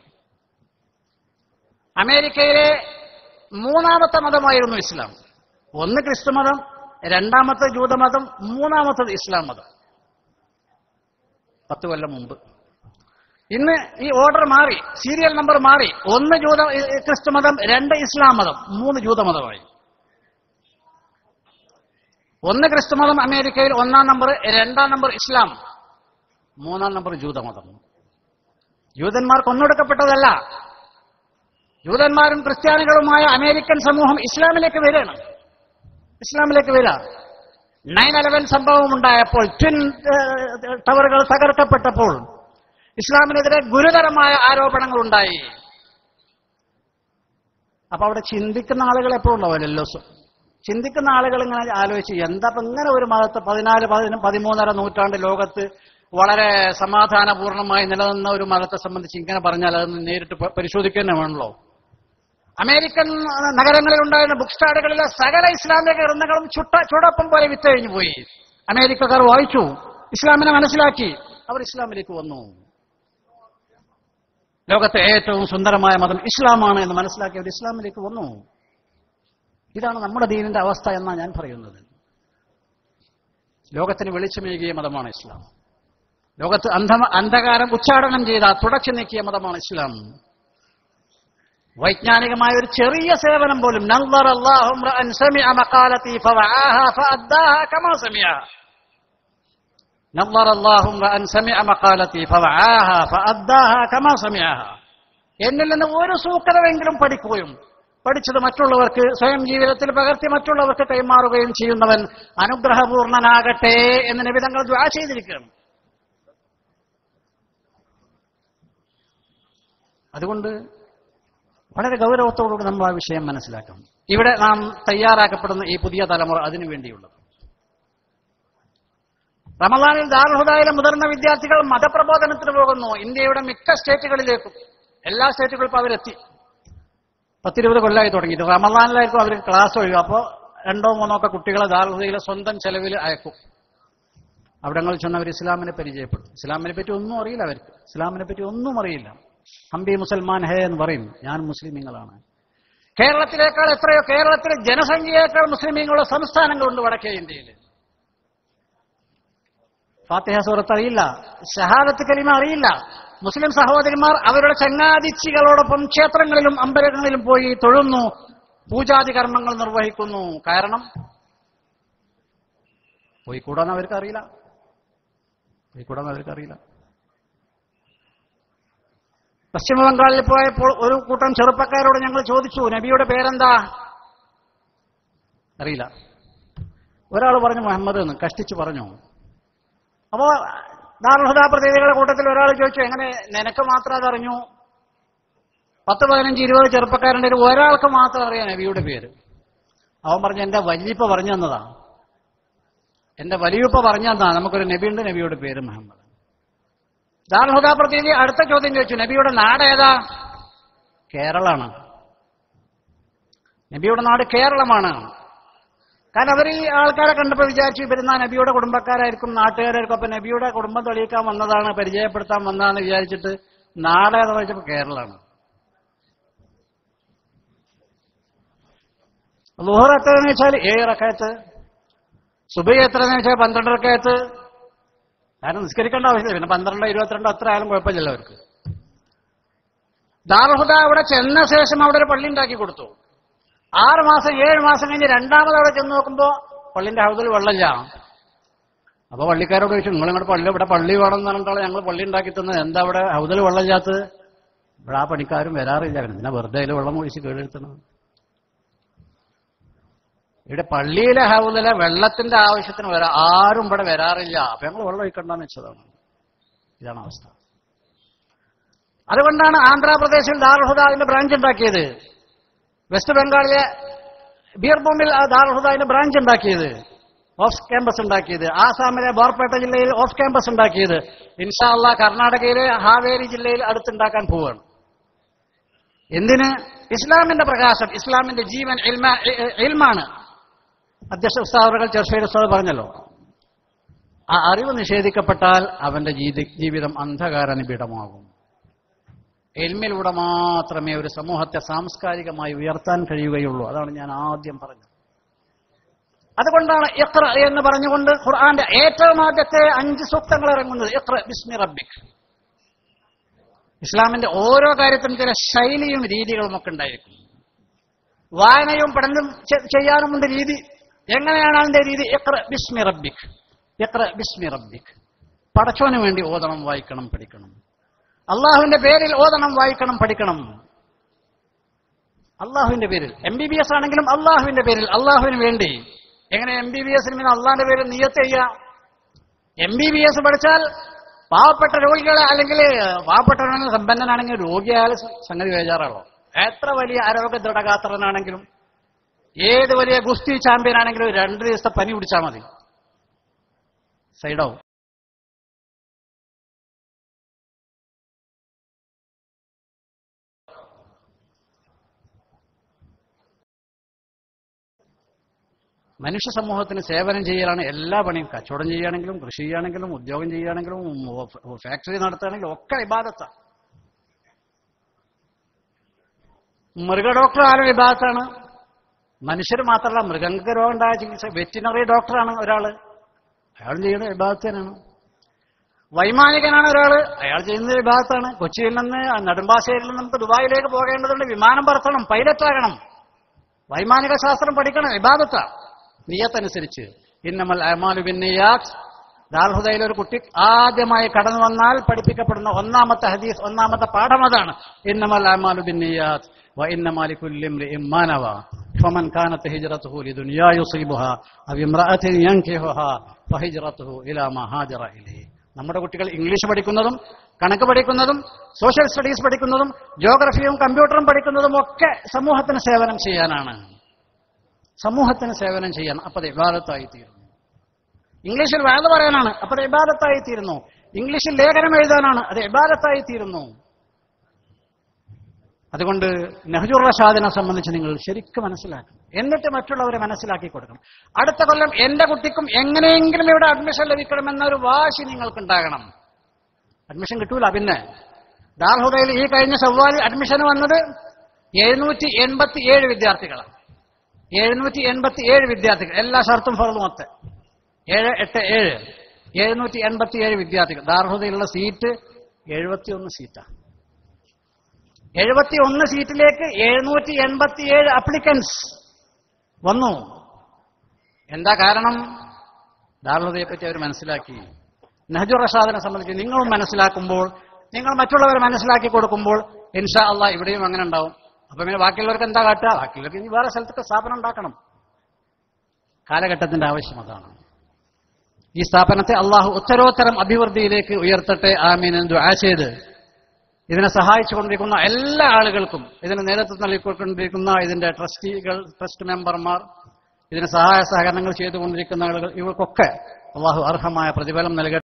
അമേരിക്കയിലെ മൂന്നാമത്തെ മതമായിരുന്നു ഇസ്ലാം ഒന്ന് ക്രിസ്തു മതം രണ്ടാമത്തെ ജൂതമതം മൂന്നാമത്തത് ഇസ്ലാം മതം പത്ത് കൊല്ലം മുമ്പ് ഇന്ന് ഈ ഓർഡർ മാറി സീരിയൽ നമ്പർ മാറി ഒന്ന് ജൂത ക്രിസ്തു മതം രണ്ട് ഇസ്ലാം മതം മൂന്ന് ജൂതമതമായി ഒന്ന് ക്രിസ്തു മതം അമേരിക്കയിൽ ഒന്നാം നമ്പർ രണ്ടാം നമ്പർ ഇസ്ലാം മൂന്നാം നമ്പർ ജൂതമതം ജൂതന്മാർക്ക് ഒന്നൊടുക്കപ്പെട്ടതല്ല ജൂതന്മാരും ക്രിസ്ത്യാനികളുമായ അമേരിക്കൻ സമൂഹം ഇസ്ലാമിലേക്ക് വരികയാണ് ഇസ്ലാമിലേക്ക് വരിക നയൻ അലവൻ സംഭവം ഉണ്ടായപ്പോൾ ട്വിൻ ഏഹ്, ടവറുകൾ തകർക്കപ്പെട്ടപ്പോൾ ഇസ്ലാമിനെതിരെ ഗുരുതരമായ ആരോപണങ്ങൾ ഉണ്ടായി അപ്പൊ അവിടെ ചിന്തിക്കുന്ന ആളുകൾ എപ്പോഴും ഉണ്ടാവില്ല ദിവസം ചിന്തിക്കുന്ന ആളുകൾ ഇങ്ങനെ ആലോചിച്ച് എന്താ ഇപ്പൊ ഇങ്ങനെ ഒരു മതത്തെ പതിനാല് പതിന- പതിമൂന്നര നൂറ്റാണ്ട് ലോകത്ത് വളരെ സമാധാനപൂർണമായി നിലനിന്ന ഒരു മതത്തെ സംബന്ധിച്ച് ഇങ്ങനെ പറഞ്ഞാൽ അതൊന്ന് നേരിട്ട് പ- പരിശോധിക്കുക തന്നെ വേണമല്ലോ അമേരിക്കൻ നഗരങ്ങളിൽ ഉണ്ടായിരുന്ന ബുക്ക് സ്റ്റാളുകളിലെ സകല ഇസ്ലാമിക ഗ്രന്ഥങ്ങളും ചുട്ട ചുടപ്പം പോലെ വിറ്റഴിഞ്ഞു പോയി അമേരിക്കക്കാർ വായിച്ചു ഇസ്ലാമിനെ മനസ്സിലാക്കി അവർ ഇസ്ലാമിലേക്ക് വന്നു ലോകത്തെ ഏറ്റവും സുന്ദരമായ മതം ഇസ്ലാമാണ് എന്ന് മനസ്സിലാക്കി അവർ ഇസ്ലാമിലേക്ക് വന്നു ഇതാണ് നമ്മുടെ ദീനിന്റെ അവസ്ഥ എന്നാണ് ഞാൻ പറയുന്നത് ലോകത്തിന് വെളിച്ചമേകിയ മതമാണ് ഇസ്ലാം ലോകത്ത് അന്ധ അന്ധകാരം ഉച്ചാടനം ചെയ്ത തുടച്ചു നീക്കിയ മതമാണ് ഇസ്ലാം വൈജ്ഞാനികമായ ഒരു ചെറിയ സേവനം പോലും നظر الله امرأ سمع مقالتي فوعاها فأداها كما سمعها نظر الله امرأ سمع مقالتي فوعاها فأداها كما سمعها എന്നിൽ നിന്ന് ഒരു സൂക്തമെങ്കിലും പഠിക്കുകയും പഠിച്ചത് മറ്റുള്ളവർക്ക് സ്വയം ജീവിതത്തിൽ പകർത്തി മറ്റുള്ളവർക്ക് കൈമാറുകയും ചെയ്യുന്നവൻ അനുഗ്രഹപൂർണനാകട്ടെ എന്ന് നിബിധങ്ങൾ ദ്വാ ചെയ്തിരിക്കുകയാണ് അതുകൊണ്ട് വളരെ ഗൗരവത്തോടുകൂടി നമ്മൾ ആ വിഷയം മനസ്സിലാക്കണം ഇവിടെ നാം തയ്യാറാക്കപ്പെടുന്ന ഈ പുതിയ തലമുറ അതിനു വേണ്ടിയുള്ളത് റമദാനിൽ ദാർഹുദായിലെ മുതിർന്ന വിദ്യാർത്ഥികൾ മതപ്രബോധനത്തിന് പോകുന്നു ഇന്ത്യയുടെ മിക്ക സ്റ്റേറ്റുകളിലേക്കും എല്ലാ സ്റ്റേറ്റുകളും ഇപ്പോൾ അവരെത്തി പത്തിരുപത് കൊല്ലമായി തുടങ്ങിയിട്ട് റമദാനിലായിരിക്കും അവർക്ക് ക്ലാസ് ഒഴിവ് അപ്പോൾ രണ്ടോ മൂന്നോ ഒക്കെ കുട്ടികളെ ദാർഹുദയിലെ സ്വന്തം ചെലവിൽ അയക്കും അവിടങ്ങളിൽ ചെന്ന് അവർ ഇസ്ലാമിനെ പരിചയപ്പെടും ഇസ്ലാമിനെ പറ്റി ഒന്നും അറിയില്ല അവർക്ക് ഇസ്ലാമിനെ പറ്റി ഒന്നും അറിയില്ല ഹംബി മുസൽമാൻ ഹേ എന്ന് പറയും ഞാൻ മുസ്ലിമീങ്ങളാണ് കേരളത്തിലേക്കാൾ എത്രയോ കേരളത്തിലെ ജനസംഖ്യയേക്കാൾ മുസ്ലിമീങ്ങളുടെ സംസ്ഥാനങ്ങളുണ്ട് വടക്കേ ഇന്ത്യയിൽ ഫാത്തിഹ സൂറത്ത് അറിയില്ല ഷഹാദത്ത് കലിമ അറിയില്ല മുസ്ലിം സഹോദരിമാർ അവരുടെ ചങ്ങാതിച്ചികളോടൊപ്പം ക്ഷേത്രങ്ങളിലും അമ്പലങ്ങളിലും പോയി തൊഴുന്നു പൂജാതി കർമ്മങ്ങൾ നിർവഹിക്കുന്നു കാരണം പോയിക്കൂടാന്ന് അവർക്ക് അറിയില്ല പോയിക്കൂടാന്ന് അവർക്ക് അറിയില്ല പശ്ചിമ ബംഗാളിൽ പോയപ്പോൾ ഒരു കൂട്ടം ചെറുപ്പക്കാരോട് ഞങ്ങൾ ചോദിച്ചു നബിയുടെ പേരെന്താ അറിയില്ല ഒരാൾ പറഞ്ഞു മുഹമ്മദ് എന്ന് കഷ്ടിച്ചു പറഞ്ഞു അപ്പോ ദാർഹുദാ പ്രതിനിധികളുടെ കൂട്ടത്തിൽ ഒരാൾ ചോദിച്ചു എങ്ങനെ നിനക്ക് മാത്രം അതറിഞ്ഞു പത്ത് പതിനഞ്ച് ഇരുപത് ചെറുപ്പക്കാരുണ്ട് ഒരാൾക്ക് മാത്രം അറിയാം നബിയുടെ പേര് അവൻ പറഞ്ഞു എന്റെ വല്യപ്പ പറഞ്ഞു തന്നതാ എന്റെ വലിയപ്പ പറഞ്ഞു തന്നതാ നമുക്കൊരു നബിയുണ്ട് നബിയുടെ പേര് മുഹമ്മദ് ദാർഹുദാ പ്രതിനിധി അടുത്ത ചോദ്യം ചോദിച്ചു നബിയുടെ നാട് ഏതാ കേരളാണ് നബിയുടെ നാട് കേരളമാണ് കാരണം അവർ ഈ ആൾക്കാരെ കണ്ടപ്പോൾ വിചാരിച്ചു ഇവരുന്ന നബിയുടെ കുടുംബക്കാരായിരിക്കും നാട്ടുകാരായിരിക്കും അപ്പൊ നബിയുടെ കുടുംബം തെളിയിക്കാൻ വന്നതാണ് പരിചയപ്പെടുത്താൻ വന്നതാണെന്ന് വിചാരിച്ചിട്ട് നാടേതെന്ന് വെച്ചപ്പോൾ കേരളമാണ് ലുഹർ എത്രയെന്ന് വെച്ചാൽ ഏഴ് റക്കയത്ത് സുബൈ എത്രയെന്ന് വെച്ചാൽ പന്ത്രണ്ട് റക്കയത്ത് കാരണം നിസ്കരിക്കേണ്ട ആവശ്യമില്ല പിന്നെ പന്ത്രണ്ടോ ഇരുപത്തിരണ്ടോ എത്ര ആയാലും കുഴപ്പമില്ലല്ലോ അവർക്ക് ദാർഹുദ അവിടെ ചെന്ന ശേഷം അവിടെ ഒരു പള്ളി ഉണ്ടാക്കി കൊടുത്തു ആറ് മാസം ഏഴ് മാസം കഴിഞ്ഞ് രണ്ടാമത് അവിടെ ചെന്ന് നോക്കുമ്പോ പള്ളിന്റെ ഹൗസിൽ വെള്ളമില്ല അപ്പൊ പള്ളിക്കാരോട് ചോദിച്ചു നിങ്ങൾ ഇങ്ങോട്ട് പള്ളി ഇവിടെ പള്ളി വേണം എന്ന് പറഞ്ഞിട്ടാണ് ഞങ്ങൾ പള്ളി ഉണ്ടാക്കി തന്നത് എന്താ ഇവിടെ ഹൗസിൽ വെള്ളമില്ലാത്തത് ഇവിടെ ആ പണിക്കാരും വരാറില്ല പിന്നെ വെറുതെ അതിൽ വെള്ളം ഒഴിച്ച് കേടെടുത്തണം ഇവിടെ പള്ളിയിലെ ഹൗസിലെ വെള്ളത്തിന്റെ ആവശ്യത്തിന് വരാ ആരും ഇവിടെ വരാറില്ല അപ്പൊ ഞങ്ങൾ വെള്ളം ഒഴിക്കണ്ടെന്ന് വെച്ചതാണ് ഇതാണ് അവസ്ഥ അതുകൊണ്ടാണ് ആന്ധ്രാപ്രദേശിൽ ദാർഹുദാവിന്റെ ബ്രാഞ്ച് ഉണ്ടാക്കിയത് വെസ്റ്റ് ബംഗാളിലെ ബീർഭൂമിൽ ആ ദാർഹുദാവിന്റെ ബ്രാഞ്ച് ഉണ്ടാക്കിയത് ഓഫ് ക്യാമ്പസ് ഉണ്ടാക്കിയത് ആസാമിലെ ബോർപേട്ട ജില്ലയിൽ ഓഫ് ക്യാമ്പസ് ഉണ്ടാക്കിയത് ഇൻഷാല്ല കർണാടകയിലെ ഹാവേരി ജില്ലയിൽ അടുത്തുണ്ടാക്കാൻ പോവുകയാണ് എന്തിന് ഇസ്ലാമിന്റെ പ്രകാശം ഇസ്ലാമിന്റെ ജീവൻ ഇൽമ- ഇ- ഇൽമാണ് അധ്യക്ഷ ഉസ്താദുകൾ ചർച്ചയുടെ ഉസ്താദ് പറഞ്ഞല്ലോ ആ അറിവ് നിഷേധിക്കപ്പെട്ടാൽ അവന്റെ ജീവി- ജീവിതം അന്ധകാര നിബിഡമാകും എൽമിലൂടെ മാത്രമേ ഒരു സമൂഹത്തെ സാംസ്കാരികമായി ഉയർത്താൻ കഴിയുകയുള്ളൂ അതാണ് ഞാൻ ആദ്യം പറഞ്ഞത് അതുകൊണ്ടാണ് ഇഖ്ര എന്ന് പറഞ്ഞുകൊണ്ട് ഖുർആന്റെ ഏറ്റവും ആദ്യത്തെ അഞ്ച് സൂക്തങ്ങൾ ഇറങ്ങുന്നത് ഇഖ്ര ബിസ്മി റബ്ബിക് ഇസ്ലാമിന്റെ ഓരോ കാര്യത്തിനും ചില ശൈലിയും രീതികളും ഒക്കെ ഉണ്ടായിരിക്കും വായനയും പഠനം ചെ- ചെയ്യാനുമുണ്ട് രീതി എങ്ങനെയാണ് അതിന്റെ രീതി ഇഖ്ര ബിസ്മി റബ്ബിക് ഇഖ്ര ബിസ്മി റബ്ബിക് പടച്ചോന് വേണ്ടി ഓതണം വായിക്കണം പഠിക്കണം അള്ളാഹുവിന്റെ പേരിൽ ഓതണം വായിക്കണം പഠിക്കണം അള്ളാഹുവിന്റെ പേരിൽ എം ബി ബി എസ് ആണെങ്കിലും അള്ളാഹുവിന്റെ പേരിൽ അള്ളാഹുവിന് വേണ്ടി എങ്ങനെ എം ബി ബി എസിന് പിന്നെ അള്ളാഹിന്റെ പേരിൽ നിയത്ത് ചെയ്യാം എം ബി ബി എസ് പഠിച്ചാൽ പാവപ്പെട്ട രോഗികളെ അല്ലെങ്കിൽ പാവപ്പെട്ടവനാണെങ്കിൽ സമ്പന്നനാണെങ്കിൽ രോഗിയായാലും സംഗതി ബേജാറാണോ എത്ര വലിയ ആരോഗ്യ ദൃഢഗാത്രനാണെങ്കിലും ഏത് വലിയ ഗുസ്തി ചാമ്പ്യൻ ആണെങ്കിലും ഒരു രണ്ട് ദിവസത്തെ പനി പിടിച്ചാൽ മതി സൈഡാവും മനുഷ്യ സമൂഹത്തിന് സേവനം ചെയ്യലാണ് എല്ലാ പണിയും കച്ചവടം ചെയ്യുകയാണെങ്കിലും കൃഷി ചെയ്യുകയാണെങ്കിലും ഉദ്യോഗം ചെയ്യുകയാണെങ്കിലും ഉം, ഫാക്ടറി നടത്തുകയാണെങ്കിലും ഒക്കെ ഇബാദത്താണ് മൃഗ ഡോക്ടർ ആരും വിഭാഗത്താണ് മനുഷ്യർ മാത്രമല്ല മൃഗങ്ങൾക്ക് രോഗം ഉണ്ടായ ചികിത്സ വെറ്റിനറി ഡോക്ടറാണ് ഒരാള് അയാൾ ചെയ്യുന്ന വിഭാഗത്തിനാണ് വൈമാനികനാണ് ഒരാള് അയാൾ ചെയ്യുന്ന വിഭാഗത്താണ് കൊച്ചിയിൽ നിന്ന് നെടുമ്പാശ്ശേരിയിൽ നിന്ന് നമുക്ക് ദുബായിലേക്ക് പോകേണ്ടതുണ്ട് വിമാനം പറത്തണം പൈലറ്റ് ആകണം വൈമാനിക ശാസ്ത്രം പഠിക്കണം വിഭാഗത്ത നിയത്തനുസരിച്ച് ഇന്നമൽ അമാലു ബിന്നിയാത്ത് ദാൽഹുദയിൽ ഒരു കുട്ടി ആദ്യമായി കടന്നു വന്നാൽ പഠിപ്പിക്കപ്പെടുന്ന ഒന്നാമത്തെ ഹദീസ് ഒന്നാമത്തെ പാഠം അതാണ് ഇന്നമൽ അമാലു ബിന്നിയാത്ത് وإنما لكل امرئ ما نوى فمن كانت هجرته لدنيا يصيبها أو امرأة ينكحها فهجرته إلى ما هاجر إليه നമ്മുടെ കുട്ടികൾ ഇംഗ്ലീഷ് പഠിക്കുന്നതും കണക്ക് പഠിക്കുന്നതും സോഷ്യൽ സ്റ്റഡീസ് പഠിക്കുന്നതും ജോഗ്രഫിയും കമ്പ്യൂട്ടറും പഠിക്കുന്നതും ഒക്കെ സമൂഹത്തിന് സേവനം ചെയ്യാനാണ് സമൂഹത്തിന് സേവനം ചെയ്യാൻ അപ്പൊ അത് ഇബാദത്തായി തീരുന്നു ഇംഗ്ലീഷിൽ വേദ പറയാനാണ് അപ്പൊ അത് ഇബാദത്തായി തീരുന്നു ഇംഗ്ലീഷിൽ ലേഖനം എഴുതാനാണ് അത് ഇബാദത്തായി തീരുന്നു അതുകൊണ്ട് നെഹ്ജുർ റഷാദിനെ സംബന്ധിച്ച് നിങ്ങൾ ശരിക്കും മനസ്സിലാക്കണം എന്നിട്ട് മറ്റുള്ളവരെ മനസ്സിലാക്കി കൊടുക്കണം അടുത്ത കൊല്ലം എന്റെ കുട്ടിക്കും എങ്ങനെയെങ്കിലും ഇവിടെ അഡ്മിഷൻ ലഭിക്കണമെന്നൊരു വാശി നിങ്ങൾക്കുണ്ടാകണം അഡ്മിഷൻ കിട്ടൂല പിന്നെ ദാർഹുദയിൽ ഈ കഴിഞ്ഞ ചൊവ്വാലി അഡ്മിഷൻ വന്നത് എഴുന്നൂറ്റി എൺപത്തി ഏഴ് വിദ്യാർത്ഥികളാണ് എഴുന്നൂറ്റി എൺപത്തി ഏഴ് വിദ്യാർത്ഥികൾ എല്ലാ ഷർത്തും ഫറലും ഒത്ത് ഏഴ് എട്ട് ഏഴ് എഴുന്നൂറ്റി എൺപത്തി ഏഴ് വിദ്യാർത്ഥികൾ ദാർഹുദയിലുള്ള സീറ്റ് എഴുപത്തിയൊന്ന് സീറ്റാണ് എഴുപത്തി ഒന്ന് സീറ്റിലേക്ക് എഴുന്നൂറ്റി എൺപത്തി ഏഴ് അപ്ലിക്കൻസ് വന്നു എന്താ കാരണം ദാർഹുദയെ പറ്റി അവർ മനസ്സിലാക്കി നഹജുർ റഷാദിനെ സംബന്ധിച്ച് നിങ്ങളും മനസ്സിലാക്കുമ്പോൾ നിങ്ങൾ മറ്റുള്ളവരെ മനസ്സിലാക്കി കൊടുക്കുമ്പോൾ ഇൻഷാ അള്ളാ ഇവിടെയും അങ്ങനെ ഉണ്ടാവും അപ്പൊ പിന്നെ ബാക്കിയുള്ളവർക്ക് എന്താ കാട്ടുക ബാക്കിയുള്ളവർക്ക് ഇനി വേറെ സ്ഥലത്തൊക്കെ സ്ഥാപനം ഉണ്ടാക്കണം കാലഘട്ടത്തിന്റെ ആവശ്യം അതാണ് ഈ സ്ഥാപനത്തെ അള്ളാഹു ഉത്തരോത്തരം അഭിവൃദ്ധിയിലേക്ക് ഉയർത്തട്ടെ ആമീൻ എന്ന് ദുആ ചെയ്ത് ഇതിനെ സഹായിച്ചുകൊണ്ടിരിക്കുന്ന എല്ലാ ആളുകൾക്കും ഇതിന് നേതൃത്വം നൽകിക്കൊണ്ടിരിക്കുന്ന ഇതിന്റെ ട്രസ്റ്റികൾ ട്രസ്റ്റ് മെമ്പർമാർ ഇതിന് സഹായ സഹകരണങ്ങൾ ചെയ്തുകൊണ്ടിരിക്കുന്ന ആളുകൾ ഇവർക്കൊക്കെ അള്ളാഹു അർഹമായ പ്രതിഫലം നൽകട്ടെ